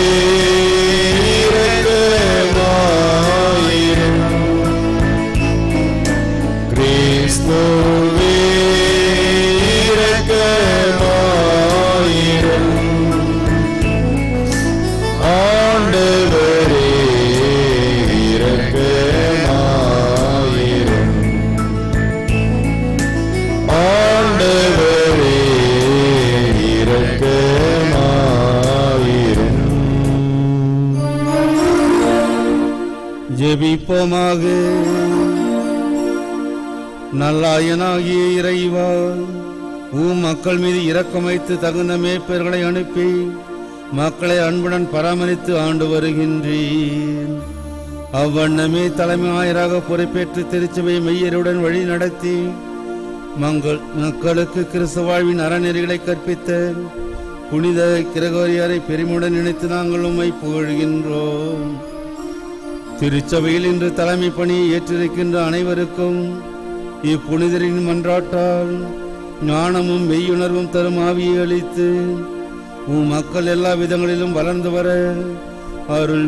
இரக்கமாயிரும் கிறிஸ்துவே இரக்கமாயிரும் ஆண்டவரே இரக்கமாயிரும் ஆண்டவரே இரக்கமாயிரும் ஜெபிப்போமாக நல்லாயனாகிய இறைவா உம் மக்கள் மீது இரக்கம் வைத்து தகுந்த மேய்ப்பர்களை அனுப்பி மக்களை அன்புடன் பராமரித்து ஆண்டு வருகின்றேன் அவ்வண்ணமே தலைமை ஆயராக பொறுப்பேற்று திருச்சபை மெய்யருடன் வழி நடத்தி மங்கள் மக்களுக்கு கிறிஸ்து வாழ்வின் அறநெறிகளை கற்பித்த புனித கிரகோரியாரை பெருமையுடன் நினைத்து நாங்கள் உம்மை புகழ்கின்றோம் திருச்சபையில் இன்று தலைமை பணியை ஏற்றிருக்கின்ற அனைவருக்கும் இப்புனிதரின் மன்றாட்டால் ஞானமும் மெய்யுணர்வும் தரும் ஆவியை அளித்து உம் மக்கள் எல்லா விதங்களிலும் வளர்ந்து வர அருள்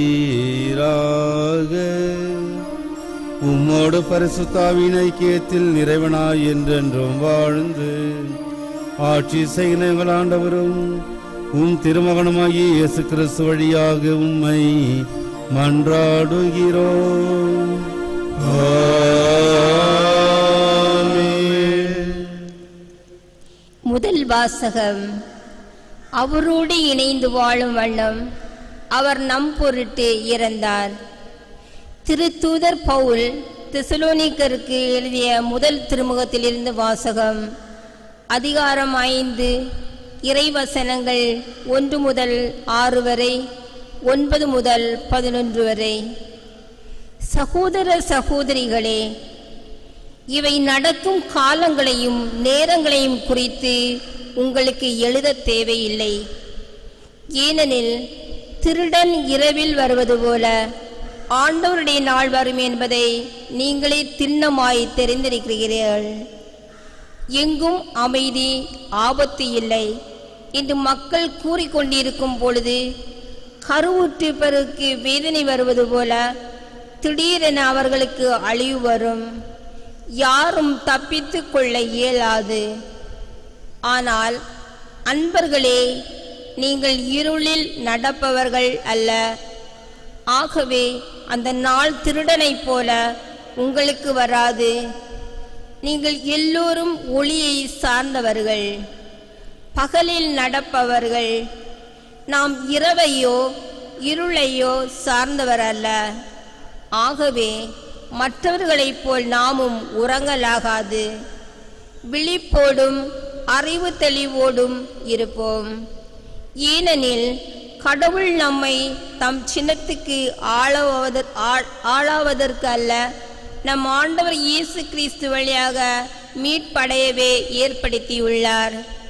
வீராக உம்மோடு பரிசுத்தாவின் ஐக்கியத்தில் நிறைவனாய் என்றென்றும் வாழ்ந்து ஆட்சி செய்கிற எங்கள் ஆண்டவரும் உம் திருமகனுமாகிய இயேசு கிறிஸ்து வழியாக உம்மை மன்றாடுகிறோம் முதல் வாசகம் அவரோடு இணைந்து வாழும் வண்ணம் அவர் நம் பொருட்டு இறந்தார் திருத்தூதர் பவுல் தெசலோனிக்கருக்கு எழுதிய முதல் திருமுகத்திலிருந்து வாசகம் அதிகாரம் ஐந்து இறைவசனங்கள் ஒன்று முதல் ஆறு வரை ஒன்பது முதல் பதினொன்று வரை சகோதர சகோதரிகளே இவை நடக்கும் காலங்களையும் நேரங்களையும் குறித்து உங்களுக்கு எழுத தேவையில்லை ஏனெனில் திருடன் இரவில் வருவது போல ஆண்டவருடைய நாள் வரும் என்பதை நீங்களே திண்ணமாய் தெரிந்திருக்கிறீர்கள் எங்கும் அமைதி ஆபத்து இல்லை என்று மக்கள் கூறிக்கொண்டிருக்கும் பொழுது கருவுற்று பிறகு வேதனை வருவது போல திடீரென அவர்களுக்கு அழிவு வரும் யாரும் தப்பித்துக் கொள்ள இயலாது ஆனால் அன்பர்களே நீங்கள் இருளில் நடப்பவர்கள் அல்ல ஆகவே அந்த நாள் திருடனைப் போல உங்களுக்கு வராது நீங்கள் எல்லோரும் ஒளியை சார்ந்தவர்கள் பகலில் நடப்பவர்கள் நாம் இரவையோ இருளையோ சார்ந்தவர் அல்ல ஆகவே மற்றவர்களைப் போல் நாமும் உறங்கலாகாது விழிப்போடும் அறிவு தெளிவோடும் இருப்போம் ஏனெனில் கடவுள் நம்மை தம் சின்னத்துக்கு ஆளாவதற் ஆள்- ஆளாவதற்கு அல்ல நம் ஆண்டவர் இயேசு கிறிஸ்து வழியாக மீட்படையவே ஏற்படுத்தியுள்ளார்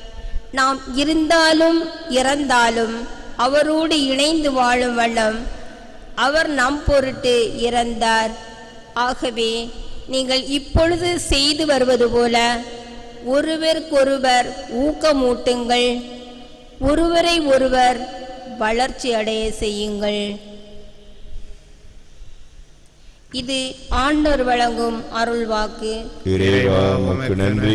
நாம் இருந்தாலும் இறந்தாலும் அவரோடு இணைந்து வாழும் வண்ணம் அவர் நம் பொருட்டு இறந்தார் ஆகவே நீங்கள் இப்பொழுது செய்து வருவது போல ஒருவருக்கொருவர் ஊக்கமூட்டுங்கள் ஒருவரை ஒருவர் வளர்ச்சி அடைய செய்யுங்கள் இது ஆண்டவர் வழங்கும் அருள்வாக்கு இறைவா உமக்கு நன்றி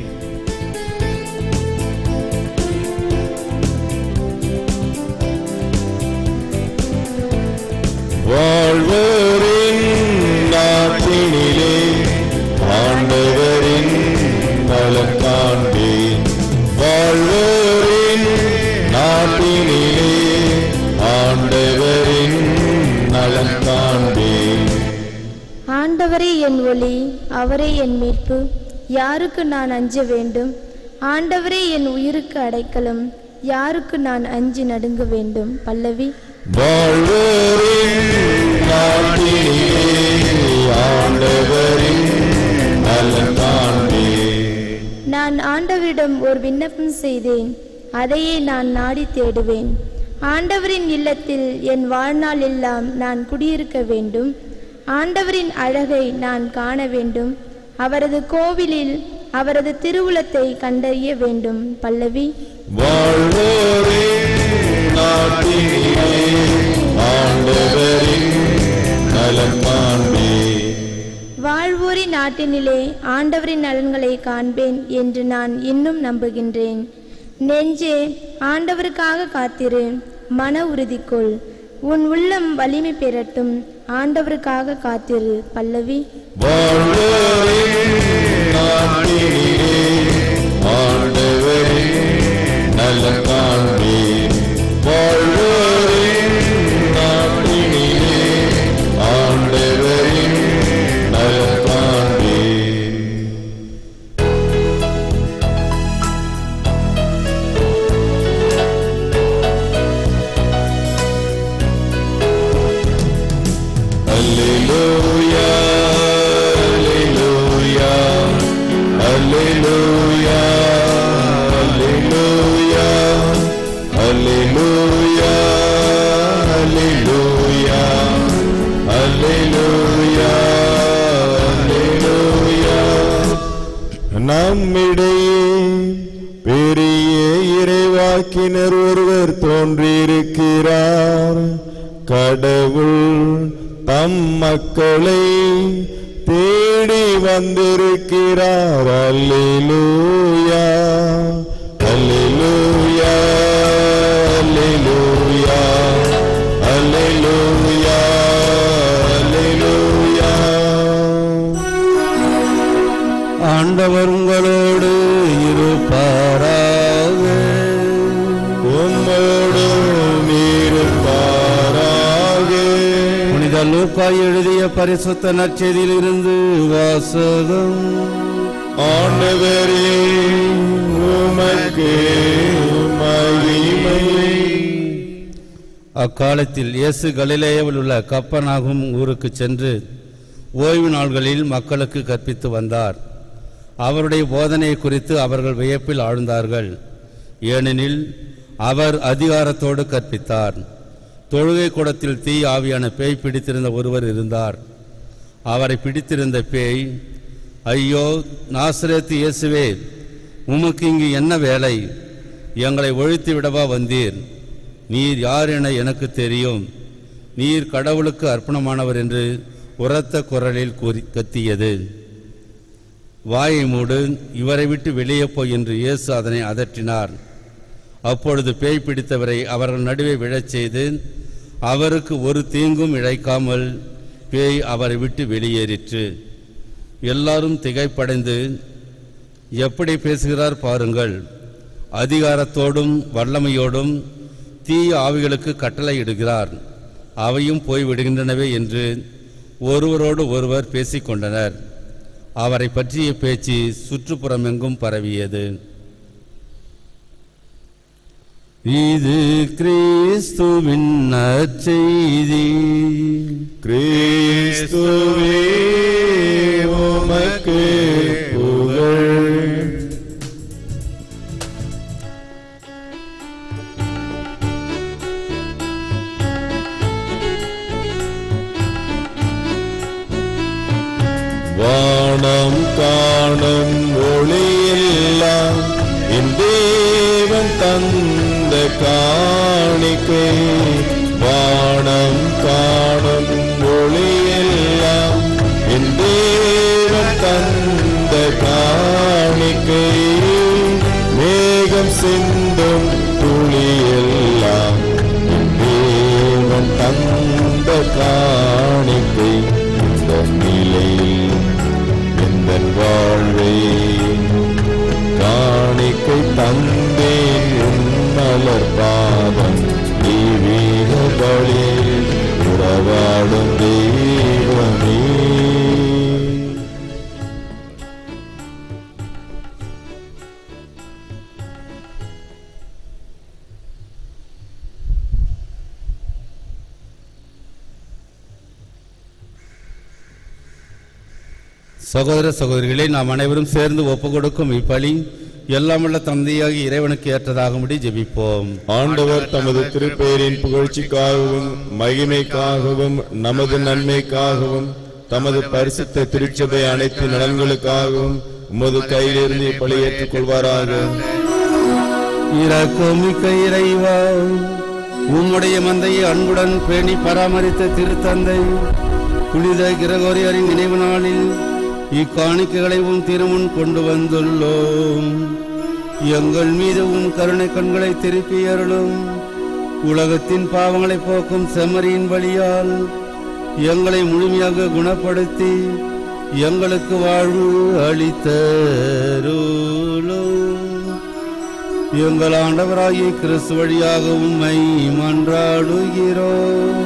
வாழ்வோரின் நாட்டினிலே ஆண்டவரின் நலம் காண்பேன் வாழ்வோரின் நாட்டினிலே ஆண்டவரின் நலம் காண்பேன் ஆண்டவரே என் ஒளி அவரே என் மீட்பு யாருக்கு நான் அஞ்ச வேண்டும் ஆண்டவரே என் உயிருக்கு அடைக்கலம் யாருக்கு நான் அஞ்சி நடுங்க வேண்டும் பல்லவி வாழ்வோரின் நாட்டினிலே ஆண்டவரின் நலம் காண்பேன் நான் ஆண்டவரிடம் ஒரு விண்ணப்பம் செய்தேன் அதையே நான் நாடி தேடுவேன் ஆண்டவரின் இல்லத்தில் என் வாழ்நாள் எல்லாம் நான் குடியிருக்க வேண்டும் ஆண்டவரின் அழகை நான் காண வேண்டும் அவரது கோவிலில் அவரது திருவுளத்தை கண்டறிய வேண்டும் பல்லவி வாழ்வோரின் நாட்டினிலே ஆண்டவரின் நலம் காண்பேன் வாழ்வோரின் நாட்டினிலே ஆண்டவரின் நலன்களை காண்பேன் என்று நான் இன்னும் நம்புகின்றேன் நெஞ்சே ஆண்டவருக்காக காத்திரு மன உறுதிக்கொள் உன் உள்ளம் வலிமை பெறட்டும் ஆண்டவருக்காக காத்திரு பல்லவி வாழ்வோரின் நாட்டினிலே ஆண்டவரின் நலம் காண்பேன் வாழ்வோரின் நாட்டினிலே ஆண்டவரின் நலம் காண்பேன் Alleluia, Alleluia, Alleluia, Alleluia, Alleluia, Alleluia, Alleluia, Alleluia. நம்மிடையே பெரிய இறைவாக்கினர் ஒருவர் தோன்றியிருக்கிறார் கடவுள் தம் மக்களை தேடி வந்திருக்கிறார் அல்லேலூயா அல்லேலூயா அல்லேலூயா அல்லேலூயா அல்லேலூயா ஆண்டவர் உங்களோடு இருப்பாராக உம்மோடும் இருப்பாராக புனித லூக்காய் எழுதிய பரிசுத்த நற்செய்தியில் இருந்து வாசகம் ஆண்டவரே உமக்கு மகிமை அக்காலத்தில் இயேசு கலிலேயாவில் உள்ள கப்பனாகும் ஊருக்கு சென்று ஓய்வு நாள்களில் மக்களுக்கு கற்பித்து வந்தார் அவருடைய போதனை குறித்து அவர்கள் வியப்பில் ஆழ்ந்தார்கள் ஏனெனில் அவர் அதிகாரத்தோடு கற்பித்தார் தொழுகை கூடத்தில் தீ ஆவியான பேய் பிடித்திருந்த ஒருவர் இருந்தார் அவரை பிடித்திருந்த பேய் ஐயோ நாசரேத்து இயேசுவே உமக்கு இங்கு என்ன வேலை எங்களை ஒழித்து விடவா வந்தீர் நீர் யார் என எனக்கு தெரியும் நீர் கடவுளுக்கு அர்ப்பணமானவர் என்று உரத்த குரலில் கூறி கத்தியது வாயை மூடு இவரை விட்டு வெளியே போய் என்று இயேசு அதனை அதட்டினார் அப்பொழுது பேய் பிடித்தவரை அவர்கள் நடுவே விழச் செய்து அவருக்கு ஒரு தீங்கும் இழைக்காமல் பேய் அவரை விட்டு வெளியேறிற்று எல்லாரும் திகைப்படைந்து எப்படி பேசுகிறார் பாருங்கள் அதிகாரத்தோடும் வல்லமையோடும் தீய ஆவிகளுக்கு கட்டளையிடுகிறார் அவையும் போய்விடுகின்றனவே என்று ஒருவரோடு ஒருவர் பேசிக்கொண்டனர் அவரை பற்றிய பேச்சு சுற்றுப்புறமெங்கும் பரவியது இது கிறிஸ்துவின் நற்செய்தி கிறிஸ்துவே உமக்கு புகழ் வானம் காணும் ஒளியெல்லாம் என் தேவன் தந்த காணிக்கை வானம் காணும் ஒளியெல்லாம் என் தேவன் தந்த காணிக்கை மேகம் சிந்தும் துளியெல்லாம் என் தேவன் தந்த காணிக்கை இந்த நிலையில் எந்த வாழ்வை காணிக்கை தந்தேன் உன்னலர் பாதம் தெய்வீக பலி உறவாடும் தெய்வமே சகோதர சகோதரிகளை நாம் அனைவரும் சேர்ந்து ஒப்புக் கொடுக்கும் இப்பலி எல்லாமுள்ள தந்தையாகி இறைவனுக்கு ஏற்றதாகும்படி ஜெபிப்போம் ஆண்டவர் தமது திருப்பெயரின் புகழ்ச்சிக்காகவும் மகிமைக்காகவும் நமது நன்மைக்காகவும் தமது பரிசுத்த திருச்சபை அனைத்து நலன்களுக்காகவும் உமது கையிலிருந்து இப்பலி ஏற்றுக் கொள்வாராக இரக்கமிக்க இறைவா உம்முடைய மந்தையை அன்புடன் பேணி பராமரித்த திருத்தந்தை புனித கிரகோரியரின் நினைவு நாளில் இக்காணிக்கைகளை உம் திருமுன் கொண்டு வந்துள்ளோம் எங்கள் மீது உன் கருணை கண்களை திருப்பி அருளும் உலகத்தின் பாவங்களை போக்கும் செம்மறியின் வழியால் எங்களை முழுமையாக குணப்படுத்தி எங்களுக்கு வாழ்வு அளித்தருளும் எங்கள் ஆண்டவராகிய கிறிஸ்து வழியாக உம்மை மன்றாடுகிறோம்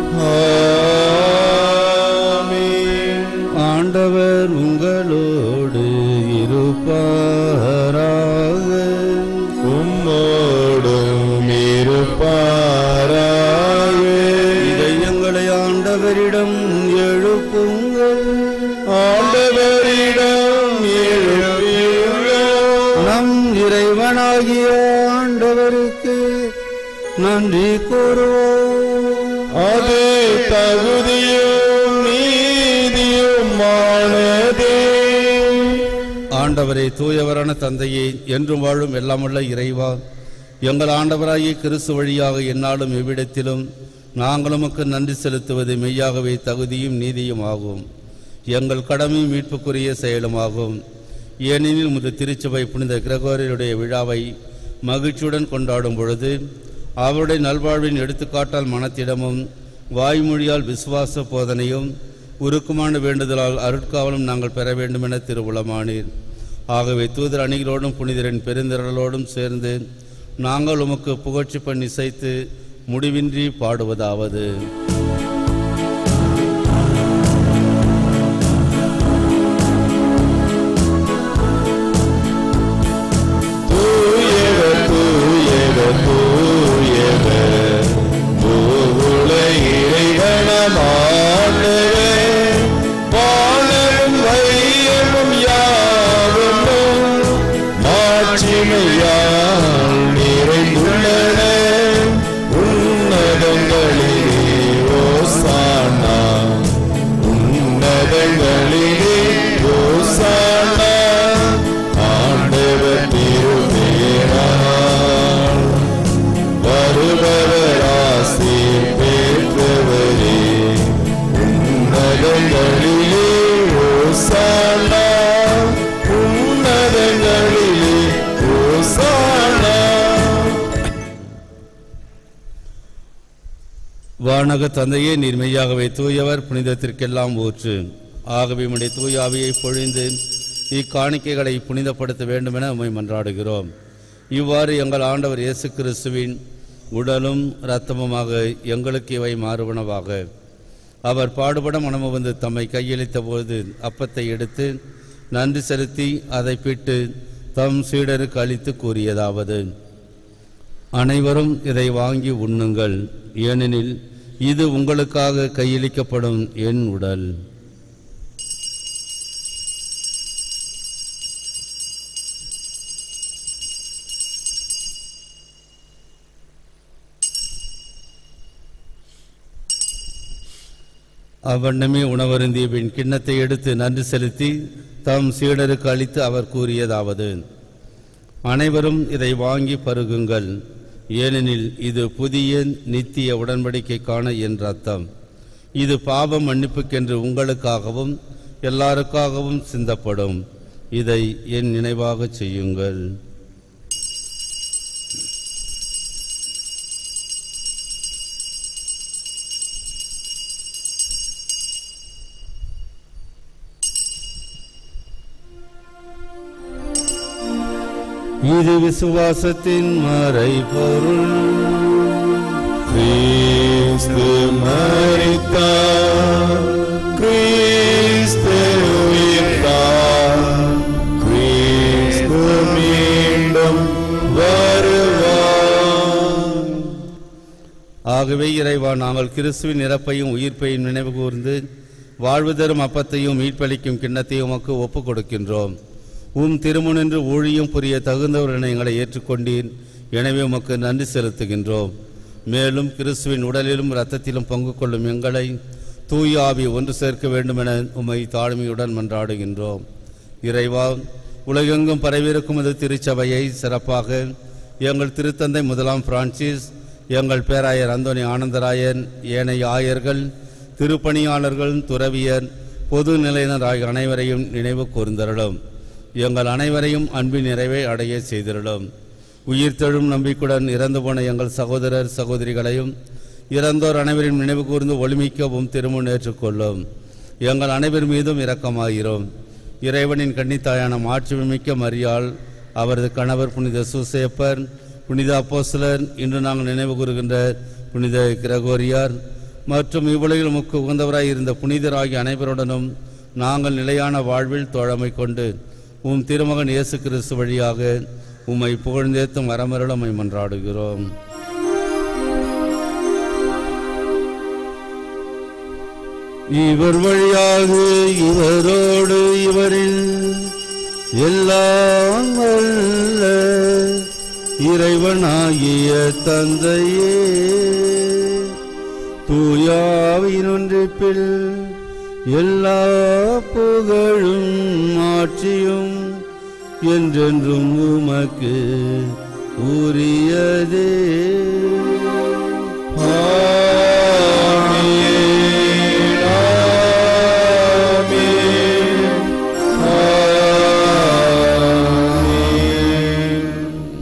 ஆமென். ஆண்டவர் உங்களோடு இருப்பாராக உம்மோடும் இருப்பாராக இதை எங்களை ஆண்டவரிடம் எழுப்புங்கள் ஆண்டவரிடம் எழுப்பியுள்ளோம் நம் இறைவனாகிய ஆண்டவருக்கு நன்றி கூறுவோம் அது தகுதியும் நீதியுமானதே ஆண்டவரே தூயவரான தந்தையே என்றும் வாழும் எல்லாமுள்ள இறைவா எங்கள் ஆண்டவராகிய கிறிஸ்து வழியாக எந்நாளும் எவ்விடத்திலும் நாங்கள் உமக்கு நன்றி செலுத்துவது மெய்யாகவே தகுதியும் நீதியும் ஆகும் எங்கள் கடமையும் மீட்புக்குரிய செயலுமாகும் ஏனெனில் முது திருச்சபை புனித கிரகோரியருடைய விழாவை மகிழ்ச்சியுடன் கொண்டாடும் பொழுது அவருடைய நல்வாழ்வின் எடுத்துக்காட்டால் மனத்திடமும் வாய்மொழியால் விசுவாச போதனையும் உருக்கமான வேண்டுதலால் அருட்காவலும் நாங்கள் பெற வேண்டும் என திருவுளமானீர் ஆகவே தூதர் அணிகளோடும் புனிதரின் பெருந்திரளோடும் சேர்ந்து நாங்கள் உமக்கு புகழ்ச்சி பண்ணி இசைத்து முடிவின்றி பாடுவதாவது தூயவர் தூயவர் தூயவர் பூவுல இறைவனமானவர் வானமும் வையமும் யாவும் மாட்சிமையால் நிறைந்துள்ளன உன்னதங்களிலே ஓசானா உன்னதங்களிலே ஓசானா ஆண்டவர் திருப்பேரால் வருபவர் ஆசீர் பெற்றவரே உன்னதங்களிலே ஓசானா உன்னதங்களிலே ஓசானா வானக தந்தையே நீர் மெய்யாகவே தூயவர் புனிதத்திற்கெல்லாம் ஊற்று ஆகவே உம்முடைய தூய ஆவியை பொழிந்து இக்காணிக்கைகளை புனிதப்படுத்த வேண்டுமென உம்மை மன்றாடுகிறோம் இவ்வாறு எங்கள் ஆண்டவர் இயேசு கிறிஸ்துவின் உடலும் இரத்தமுமாக எங்களுக்கு இவை மாறுவனவாக அவர் பாடுபட மனமு வந்து தம்மை கையளித்த போது அப்பத்தை எடுத்து நன்றி செலுத்தி அதை பிட்டு தம் சீடருக்கு அளித்து கூறியதாவது அனைவரும் இதை வாங்கி உண்ணுங்கள் ஏனெனில் இது உங்களுக்காக கையளிக்கப்படும் என் உடல் அவ்வண்ணமே உணவருந்திய பின் கிண்ணத்தை எடுத்து நன்றி செலுத்தி தம் சீடருக்கு அளித்து அவர் கூறியதாவது அனைவரும் இதை வாங்கி பருகுங்கள் ஏனெனில் இது புதிய நித்திய உடன்படிக்கைக்கான என் ரத்தம் இது பாவ மன்னிப்புக்கென்று உங்களுக்காகவும் எல்லாருக்காகவும் சிந்தப்படும் இதை என் நினைவாகச் செய்யுங்கள் இது விசுவாசத்தின் மறைபொருள் கிறிஸ்து மரித்தார் கிறிஸ்து உயிர்த்தார் கிறிஸ்து மீண்டும் வருவார் ஆகவே இறைவா நாங்கள் கிறிஸ்துவின் இறப்பையும் உயிர்ப்பையும் நினைவு கூர்ந்து வாழ்வு தரும் அப்பத்தையும் மீட்பளிக்கும் கிண்ணத்தையும் உமக்கு ஒப்புக் கொடுக்கின்றோம் உம் திருமுனின்று ஊழியம் புரிய தகுந்தவர்களை எங்களை ஏற்றுக்கொண்டீர் எனவே உமக்கு நன்றி செலுத்துகின்றோம் மேலும் கிறிஸ்துவின் உடலிலும் இரத்தத்திலும் பங்கு கொள்ளும் எங்களை தூய ஆவி ஒன்று சேர்க்க வேண்டுமென உம்மை தாழ்மையுடன் மன்றாடுகின்றோம் இறைவா உலகெங்கும் பரவியிருக்கும் இது திருச்சபையை சிறப்பாக எங்கள் திருத்தந்தை முதலாம் பிரான்சிஸ் எங்கள் பேராயர் அந்தோனி ஆனந்தராயன் ஏனைய ஆயர்கள் திருப்பணியாளர்கள் துறவியர் பொது நிலையினர் ஆகிய அனைவரையும் நினைவு கூர்ந்தருளும் எங்கள் அனைவரையும் அன்பின் நிறைவை அடைய செய்திருளும் உயிர்த்தெழும் நம்பிக்கையுடன் இறந்து போன எங்கள் சகோதரர் சகோதரிகளையும் இறந்தோர் அனைவரையும் நினைவு கூர்ந்து ஒளிமிக்கவும் திருமுன் ஏற்றுக்கொள்ளும் எங்கள் அனைவர் மீதும் இரக்கமாகிறோம் இறைவனின் கன்னித்தாயான மாட்சிமிக்க மரியாள் அவரது கணவர் புனித சூசேப்பர் புனித அப்போஸ்தலர் இன்று நாங்கள் நினைவு கூறுகின்ற புனித கிரகோரியார் மற்றும் இவ்வுலகில் முக்கு உகந்தவராய் இருந்த புனிதராகிய அனைவருடனும் நாங்கள் நிலையான வாழ்வில் தோழமை கொண்டு உம் திருமகன் இயேசு கிறிஸ்து வழியாக உம்மை புகழ்ந்தேத்தும் வரமருளமை மன்றாடுகிறோம் இவர் வழியாக இவரோடு இவரில் எல்லாம் வல்ல இறைவனாகிய தந்தையே தூயாவின் ஒன்றிப்பில் எல்லா புகழும் ஆட்சியும் என்றென்றும் உமக்கு உரியதே ஆமென், ஆமென், ஆமென்.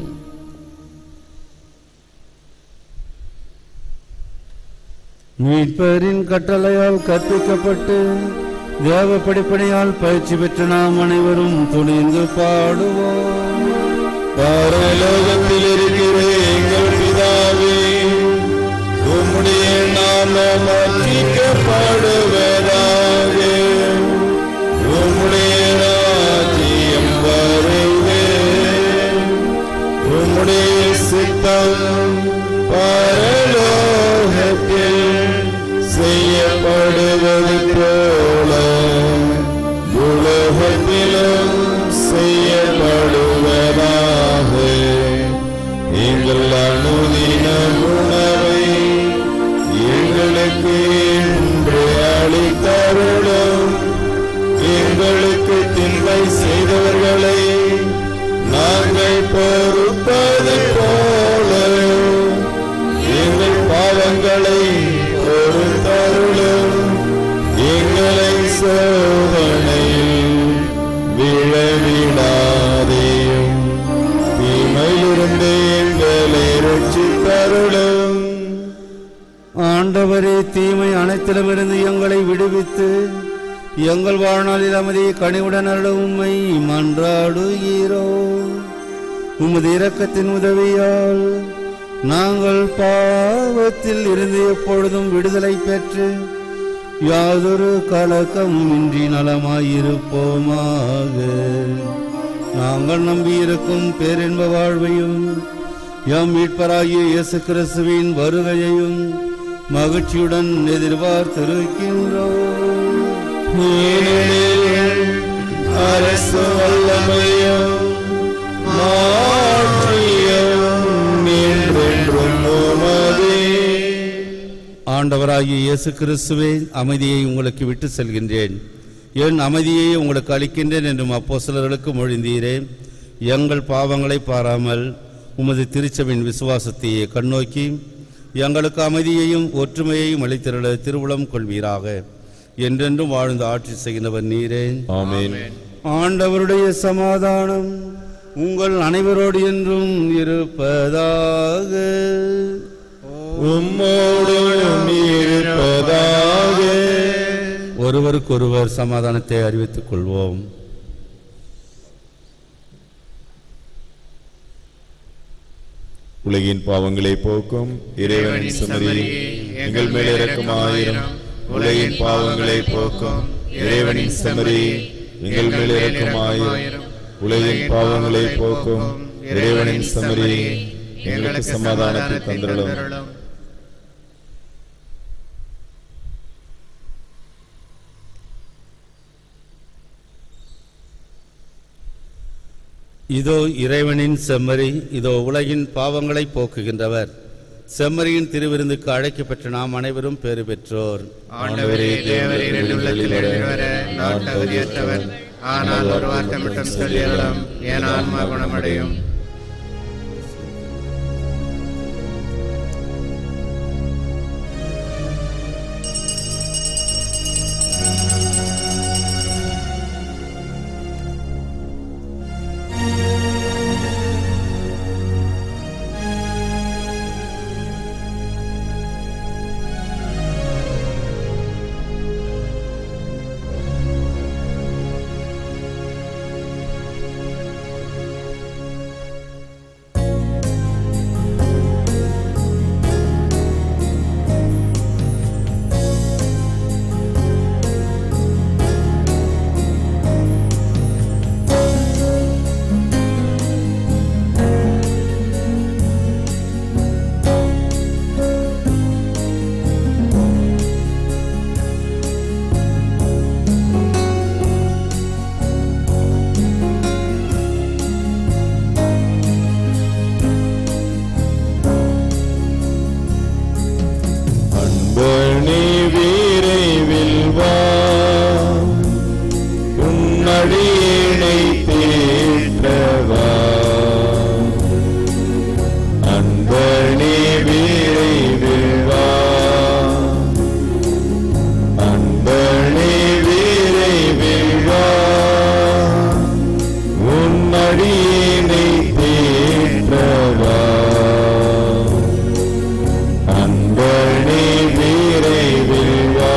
மீட்பரின் கட்டளையால் கற்பிக்கப்பட்டு தேவ படிப்பனையால் பயிற்சி பெற்ற நாம் அனைவரும் துணிந்து பாடுவோம் பரலோகத்தில் இருக்கிற எங்கள் பிதாவே உம்முடைய நாமம் அர்ச்சிக்கப்படுவதாக உம்முடைய ராஜ்யம் வருக உம்முடைய சித்தம் பரலோகத்தில் செய்யப்படுவது போல உலகத்திலும் செய்யப்படுவதாக எங்கள் அனுதின உணவை எங்களுக்கு இன்று அளித்தருளும் எங்களுக்கு தின்மை செய்தவர்களை நாங்கள் பொறுப்பது போல எங்கள் பாவங்களை பொறுத்தருளும் எங்களை சோதனையில் விழவிடாதேயும் தீமையிலிருந்து எங்களை ரட்சித்தருளும் ஆண்டவரே தீமை அனைத்திலுமிருந்து எங்களை விடுவித்து எங்கள் வாழ்நாளில் அமைதியை கனிவுடன் அருளும் உம்மை மன்றாடுகிறோம் உமது இரக்கத்தின் உதவியால் நாங்கள் பாவத்தில் இருந்து எப்பொழுதும் விடுதலை பெற்று யாதொரு கலக்கமும் இன்றி நலமாயிருப்போமாக நாங்கள் நம்பியிருக்கும் பேரின்ப வாழ்வையும் எம் மீட்பராகிய இயேசு கிறிஸ்துவின் வருகையையும் மகிழ்ச்சியுடன் எதிர்பார்த்திருக்கின்றோம் ஏனெனில் அரசு வல்லமையும் மாற்றியும் என்றென்றும் உமதே ஆண்டவராகிய இயேசு கிறிஸ்துவே அமைதியை உங்களுக்கு விட்டு செல்கின்றேன் என் அமைதியை உங்களுக்கு அளிக்கின்றேன் என்றும் அப்போஸ்தலர்களுக்கு மொழிந்தீரே எங்கள் பாவங்களை பாராமல் உமது திருச்சபின் விசுவாசத்தையே கண்ணோக்கி எங்களுக்கு அமைதியையும் ஒற்றுமையையும் அளித்திருள திருவுளம் கொள்வீராக என்றென்றும் வாழ்ந்து ஆட்சி செய்கின்றவர் நீரே ஆமென் ஆண்டவருடைய சமாதானம் உங்கள் அனைவரோடு என்றும் இருப்பதாக உம்மோடும் இருப்பதாக ஒருவருக்கொருவர் சமாதானத்தை அறிவித்துக் கொள்வோம் உலகின் பாவங்களை போக்கும் இறைவனின் சமரி எங்கள் மேல் இரக்கமாயிரும் உலகின் பாவங்களை போக்கும் இறைவனின் சமரி எங்கள் மேல் இரக்கமாயிரும் உலகின் பாவங்களை போக்கும் இறைவனின் சமரி எங்களுக்கு சமாதானத்தை தந்திரலும் இதோ இறைவனின் செம்மறி இதோ உலகின் பாவங்களை போக்குகின்றவர் செம்மறியின் திருவிருந்துக்கு அழைக்கப்பெற்ற நாம் அனைவரும் பேறு பெற்றோர் ஆண்டவரே தேவரீர் என் உள்ளத்தில் எழுந்து வர நான் தகுதியற்றவர் ஆனால் ஒரு வார்த்தை மட்டும் சொல்லியறலாம் என் ஆன்மா குணமடையும் அன்பனே விரைவில் வா உன்னடியினை தேற்றவா அன்பனே விரைவில் வா அன்பனே விரைவில் வா உன்னடியினை தேற்றவா அன்பனே விரைவில் வா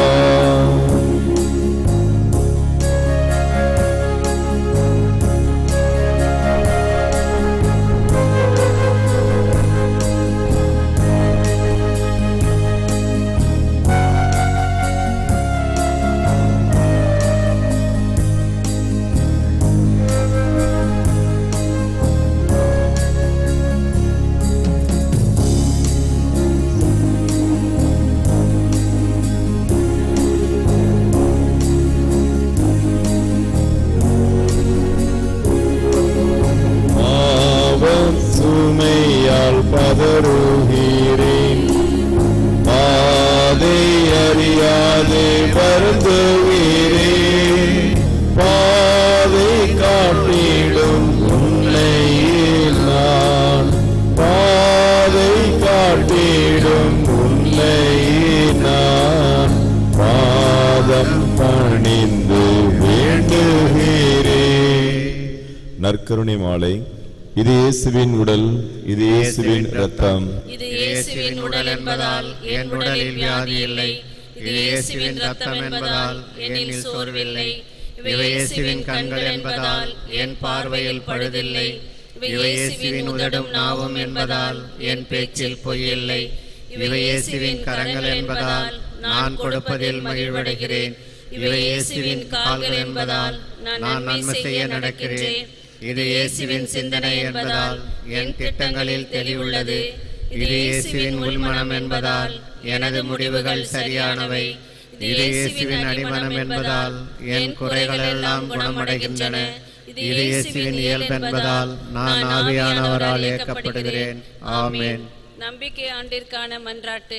பாவம் சுமையால் பதறுகிறேன் பாதை அறியாதே வருந்துகிறேன் பாதை காட்டிடும் உன்னையே நான் பாதை காட்டிடும் உன்னையே நான் பாதம் பணிந்து வேண்டுகிறேன் நற்கருணை மாலை இது இயேசுவின் உடல் இது இயேசுவின் இரத்தம் இது இயேசுவின் உடல் என்பதால் என் உடலில் வியாதி இல்லை இது இயேசுவின் ரத்தம் என்பதால் என்னில் சோர்வில்லை இவை இயேசுவின் கண்கள் என்பதால் என் பார்வையில் பழுதில்லை இவை இயேசுவின் உதடும் நாவும் என்பதால் என் பேச்சில் பொய்யில்லை இவை இயேசுவின் கரங்கள் என்பதால் நான் கொடுப்பதில் மகிழ்வடைகிறேன் இவை இயேசுவின் கால்கள் என்பதால் நான் நன்மை செய்ய நடக்கிறேன் இது இயேசுவின் சிந்தனை என்பதால் என் திட்டங்களில் தெளிவுள்ளது இது இயேசுவின் உள்மனம் என்பதால் எனது முடிவுகள் சரியானவை இது இயேசுவின் அடிமனம் என்பதால் என் குறைகள் எல்லாம் குணமடைகின்றன இது இயேசுவின் இயல்பு என்பதால் நான் ஆவியானவரால் இயக்கப்படுகிறேன் ஆமென் நம்பிக்கை ஆண்டிற்கான மன்றாட்டு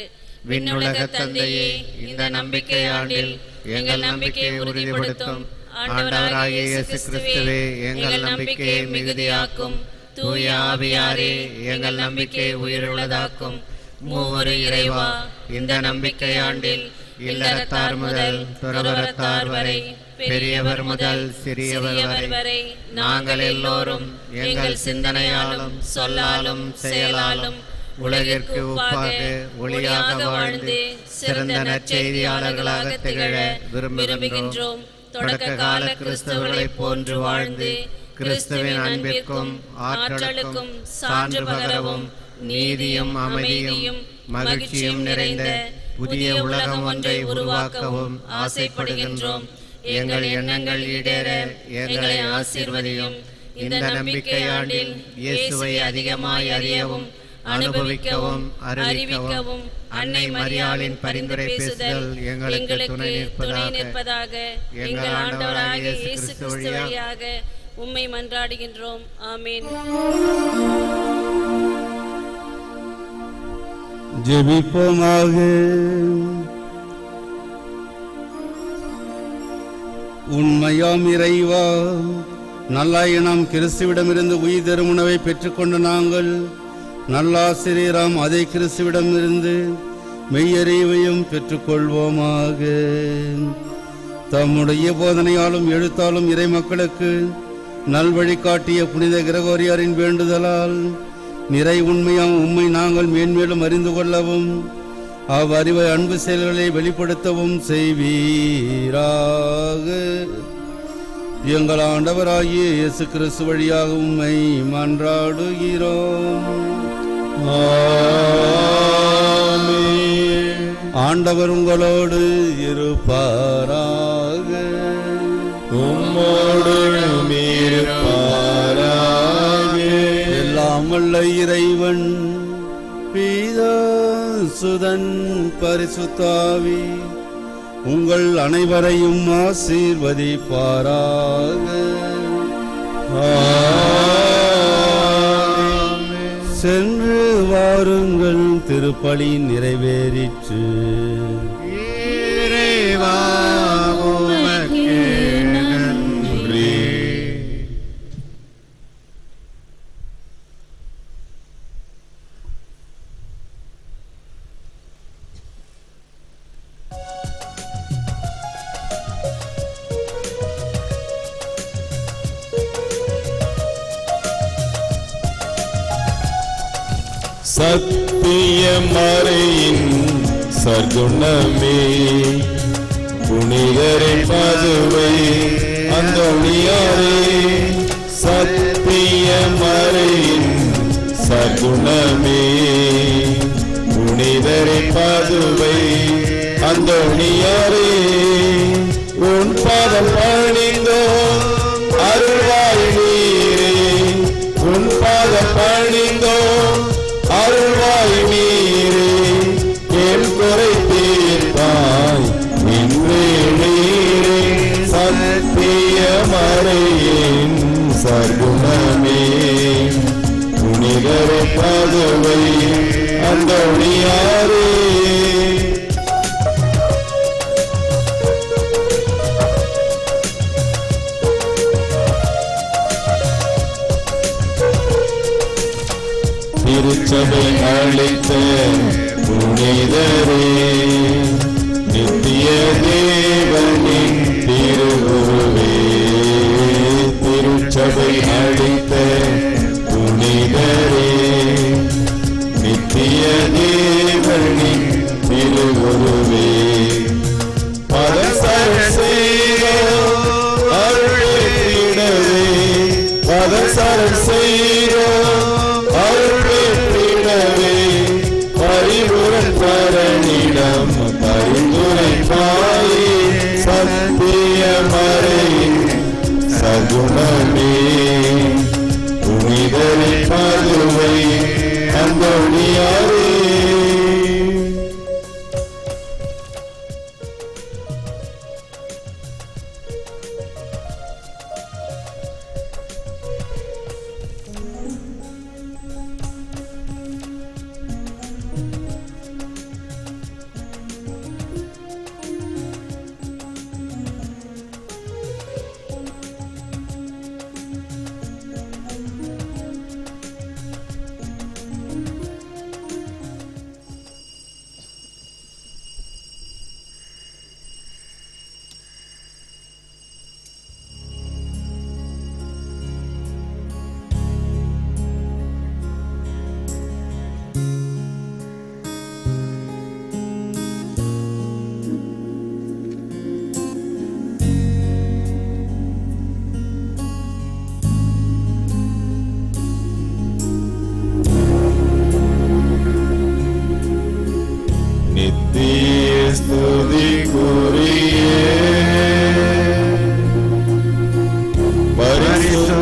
விண்ணுலக தந்தையே இந்த நம்பிக்கை ஆண்டில் எங்கள் நம்பிக்கையை உறுதிப்படுத்தும் ஆண்டவராகிய இயேசு கிறிஸ்துவே எங்கள் நம்பிக்கையை மிகுதியாக்கும் தூய ஆவியாரே எங்கள் நம்பிக்கையை உயிருள்ளதாக்கும் மூவரு இறைவா இந்த நம்பிக்கை ஆண்டில் இல்லறத்தார் முதல் துறவரத்தார் வரை பெரியவர் முதல் சிறியவர் வரை நாங்கள் எல்லோரும் எங்கள் சிந்தனையாலும் சொல்லாலும் செயலாலும் உலகிற்கு உப்பாக ஒளியாக வாழ்ந்து சிறந்த நற்செய்தியாளர்களாக திகழ விரும்புகின்றோம் தொடக்க கால கிறிஸ்தவர்களைப் போன்று வாழ்ந்து கிறிஸ்துவின் அன்பிற்கும் ஆற்றலுக்கும் சான்று பகரவும் நீதியும் அமைதியும் மகிழ்ச்சியும் நிறைந்த புதிய உலகம் ஒன்றை உருவாக்கவும் ஆசைப்படுகின்றோம் எங்கள் எண்ணங்கள் ஈடேற எங்களை ஆசீர்வதியும் இந்த நம்பிக்கை ஆண்டில் இயேசுவை அதிகமாய் அறியவும் அனுபவிக்கவும் அறிவிக்கவும் அன்னை மரியாளின் பரிந்துரை பேசுதல் எங்களுக்கு துணை நிற்பதாக எங்கள் ஆண்டவராகிய இயேசு கிறிஸ்து வழியாக உம்மை மன்றாடுகின்றோம் ஆமென் ஜெபிப்போமாக உண்மையாம் இறைவா நல்லாய நாம் கிறிஸ்துவிடமிருந்து உயிர் தரும் உணவை பெற்றுக்கொண்ட நாங்கள் நல்லாசிரியராம் அதை கிறிஸ்துவிடமிருந்து மெய்யறிவையும் பெற்றுக்கொள்வோமாக தம்முடைய போதனையாலும் எழுத்தாலும் இறை மக்களுக்கு நல்வழி காட்டிய புனித கிரகோரியாரின் வேண்டுதலால் நிறை உண்மையாம் உம்மை நாங்கள் மேன்மேலும் அறிந்து கொள்ளவும் அவ்வறிவை அன்பு செயல்களை வெளிப்படுத்தவும் செய்வீராக எங்கள் ஆண்டவராகிய இயேசு கிறிஸ்து வழியாக உம்மை மன்றாடுகிறோம் ஆண்டவர் உங்களோடு இருப்பாராக உம்மோடு இருப்பாராக எல்லாம் வல்ல இறைவன் பீதா சுதன் பரிசுத்தாவி உங்கள் அனைவரையும் ஆசீர்வதிப்பாராக சென்று வாருங்கள் திருப்பலி நிறைவேறிற்று இறைவா உமக்கு நன்றி சத்திய மறையின் சர்க்குணமே புனிதரை பதுவை அந்தோணியாரே சத்திய மறையின் சர்க்குணமே புனிதரை பதுவை அந்தோணியாரே உன் பாதம் பணிந்தோ அருள்வாய் நீரே உன் பாதம் பணிந்தோ அருள்வாய் நீரே என் குறை தீர்ப்பாய் இன்றே நீரே சத்திய மறையின் சர்க்குணமே புனிதரை பதுவை அந்தோணியாரே திருச்சபை அளித்த புனிதரே நித்திய தேவனின் திருவுருவே திருச்சபை அளித்த புனிதரே நித்திய தேவனின் திருவுருவே பதசர செய்தோ அருளிடவே பதசர செய்தோ அருளிடவே பரிபுரன் பரனிடம் பரிந்துரைப்பாயே சத்திய மறையின் சகுணமே புனிதரை பதுவை அந்தோணியாரே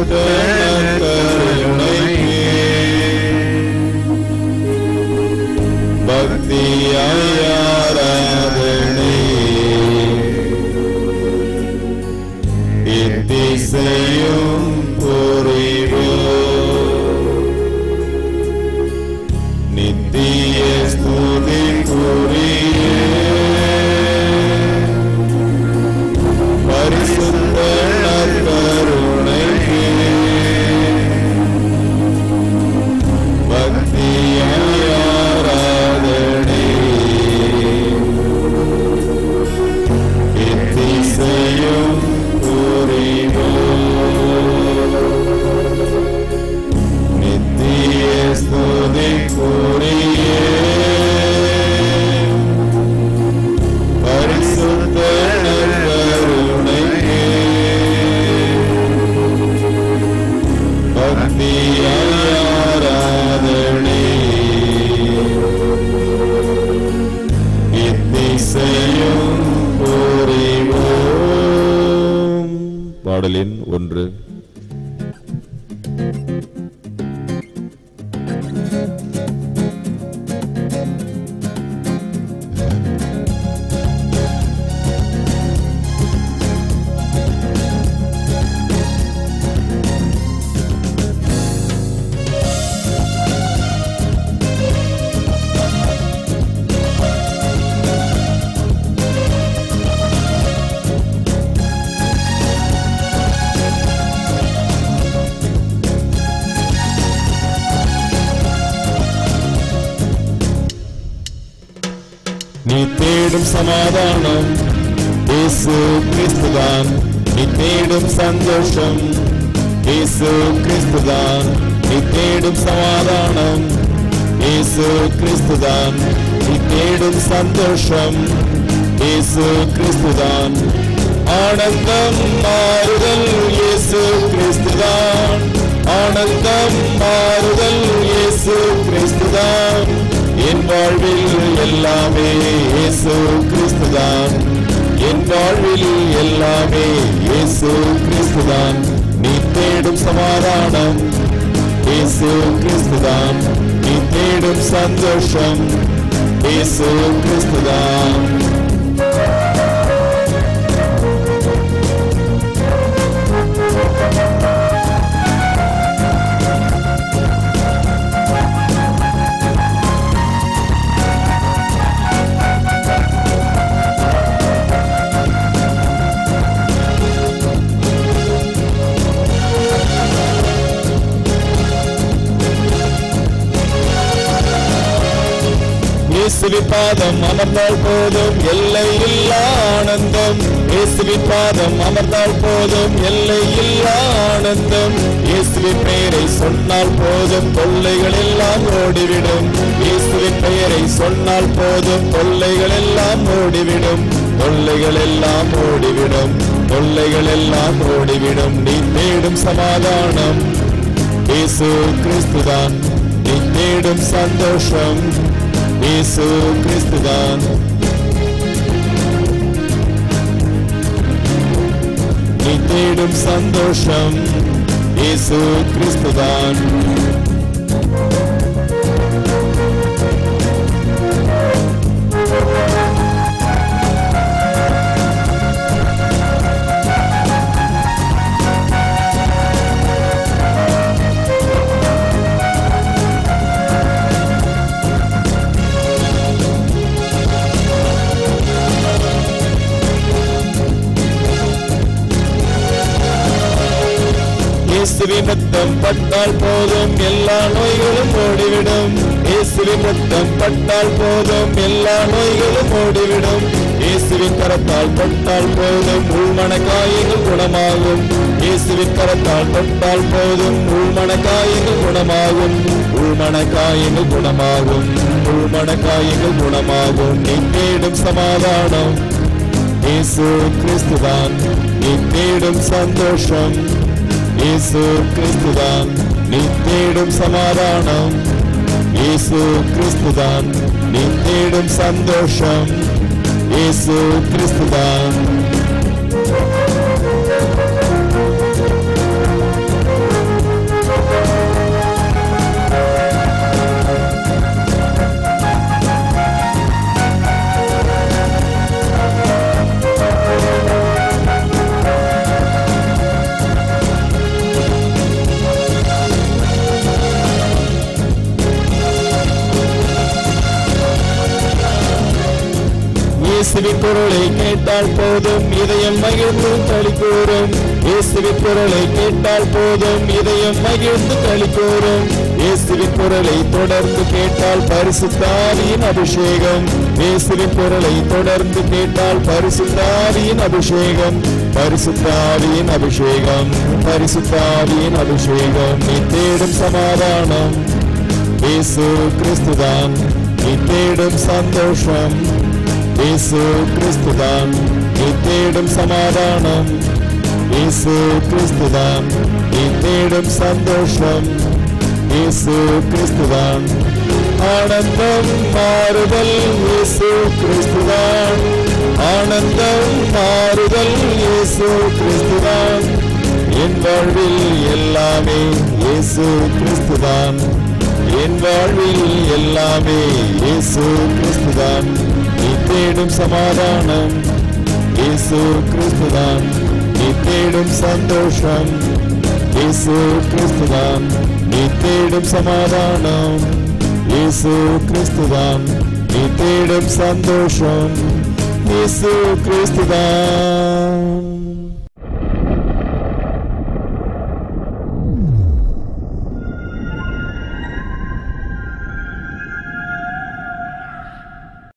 பக்தியாராதனை இத்திசையும் புரிவோ நித்திய ஸ்துதி புரிய பரிசுத்த நற்கருணைக்கு பக்தியாராதனை இத்திசையும் புரிவோ நித்திய ஸ்துதி புரிய பரிசுத்த நற்கருணைக்கு பக்தியாராதனை இத்திசையும் புரிவோம் பாடலின் ஒன்று நீ தேடும் சமாதானம் இயேசு கிறிஸ்துதான் நீ தேடும் சந்தோஷம் இயேசு கிறிஸ்துதான் நீ தேடும் சமாதானம் இயேசு கிறிஸ்துதான் நீ தேடும் சந்தோஷம் இயேசு கிறிஸ்துதான் ஆனந்தம் மாறுதல் இயேசு கிறிஸ்துதான் ஆனந்தம் மாறுதல் இயேசு கிறிஸ்துதான் என் வாழ்வில் எல்லாமே இயேசு கிறிஸ்துதான் என் வாழ்வில் எல்லாமே இயேசு கிறிஸ்துதான் நீ தேடும் சமாதானம் இயேசு கிறிஸ்துதான் நீ தேடும் சந்தோஷம் இயேசு கிறிஸ்துதான் இயேசுவின் பாதம் அமர்ந்தால் போதும் எல்லை இல்லா ஆனந்தம் இயேசுவின் பாதம் அமர்ந்தால் போதும் எல்லை இல்லா ஆனந்தம் இயேசுவின் பெயரை சொன்னால் போதும் தொல்லைகள் எல்லாம் ஓடிவிடும் இயேசுவின் பெயரை சொன்னால் போதும் தொல்லைகள் எல்லாம் ஓடிவிடும் தொல்லைகள் எல்லாம் ஓடிவிடும் தொல்லைகள் எல்லாம் ஓடிவிடும் நீ தேடும் சமாதானம் இயேசு கிறிஸ்துதான் நீ தேடும் சந்தோஷம் இயேசு கிறிஸ்துதான் நீ தேடும் சந்தோஷம் இயேசு கிறிஸ்துதான் இயேசுவின் ரத்தம் பட்டால் போதும் எல்லா நோய்களும் ஓடிவிடும் இயேசுவின் ரத்தம் பட்டால் போதும் எல்லா நோய்களும் ஓடிவிடும் இயேசுவின் கரத்தால் தொட்டால் போதும் உள்மன காயங்கள் குணமாகும் இயேசுவின் கரத்தால் தொட்டால் போதும் உள்மன காயங்கள் குணமாகும் உள்மன காயங்கள் குணமாகும் உள்மன காயங்கள் குணமாகும் நீ தேடும் சமாதானம் இயேசு கிறிஸ்துதான் நீ தேடும் சந்தோஷம் இயேசு கிறிஸ்துதான் நீ தேடும் சமாதானம் இயேசு கிறிஸ்துதான் நீ தேடும் சந்தோஷம் இயேசு கிறிஸ்துதான் இயேசுவின் குரலை கேட்டால் போதும் இதயம் மகிழ்ந்து களி கூறும் இயேசுவின் குரலை கேட்டால் போதும் இதயம் மகிழ்ந்து களி கூறும் இயேசுவின் குரலை தொடர்ந்து கேட்டால் பரிசுத்தாவியின் அபிஷேகம் இயேசுவின் குரலை தொடர்ந்து கேட்டால் பரிசுத்தாவியின் அபிஷேகம் பரிசுத்தாவியின் அபிஷேகம் பரிசுத்தாவியின் அபிஷேகம் நீ தேடும் சமாதானம் இயேசு கிறிஸ்துதான் நீ தேடும் சந்தோஷம் இயேசு கிறிஸ்துதான் நீ தேடும் சமாதானம் இயேசு கிறிஸ்துதான் நீ தேடும் சந்தோஷம் இயேசு கிறிஸ்துதான் ஆனந்தம் மாறுதல் இயேசு கிறிஸ்துதான் ஆனந்தம் மாறுதல் இயேசு கிறிஸ்துதான் என் வாழ்வில் எல்லாமே இயேசு கிறிஸ்துதான் என் வாழ்வில் எல்லாமே இயேசு கிறிஸ்துதான் நீ தேடும் சமாதானம் இயேசு கிறிஸ்துதான் நீ தேடும் சந்தோஷம் இயேசு கிறிஸ்துதான் நீ தேடும் சமாதானம் இயேசு கிறிஸ்துதான் நீ தேடும் சந்தோஷம் இயேசு கிறிஸ்துதான்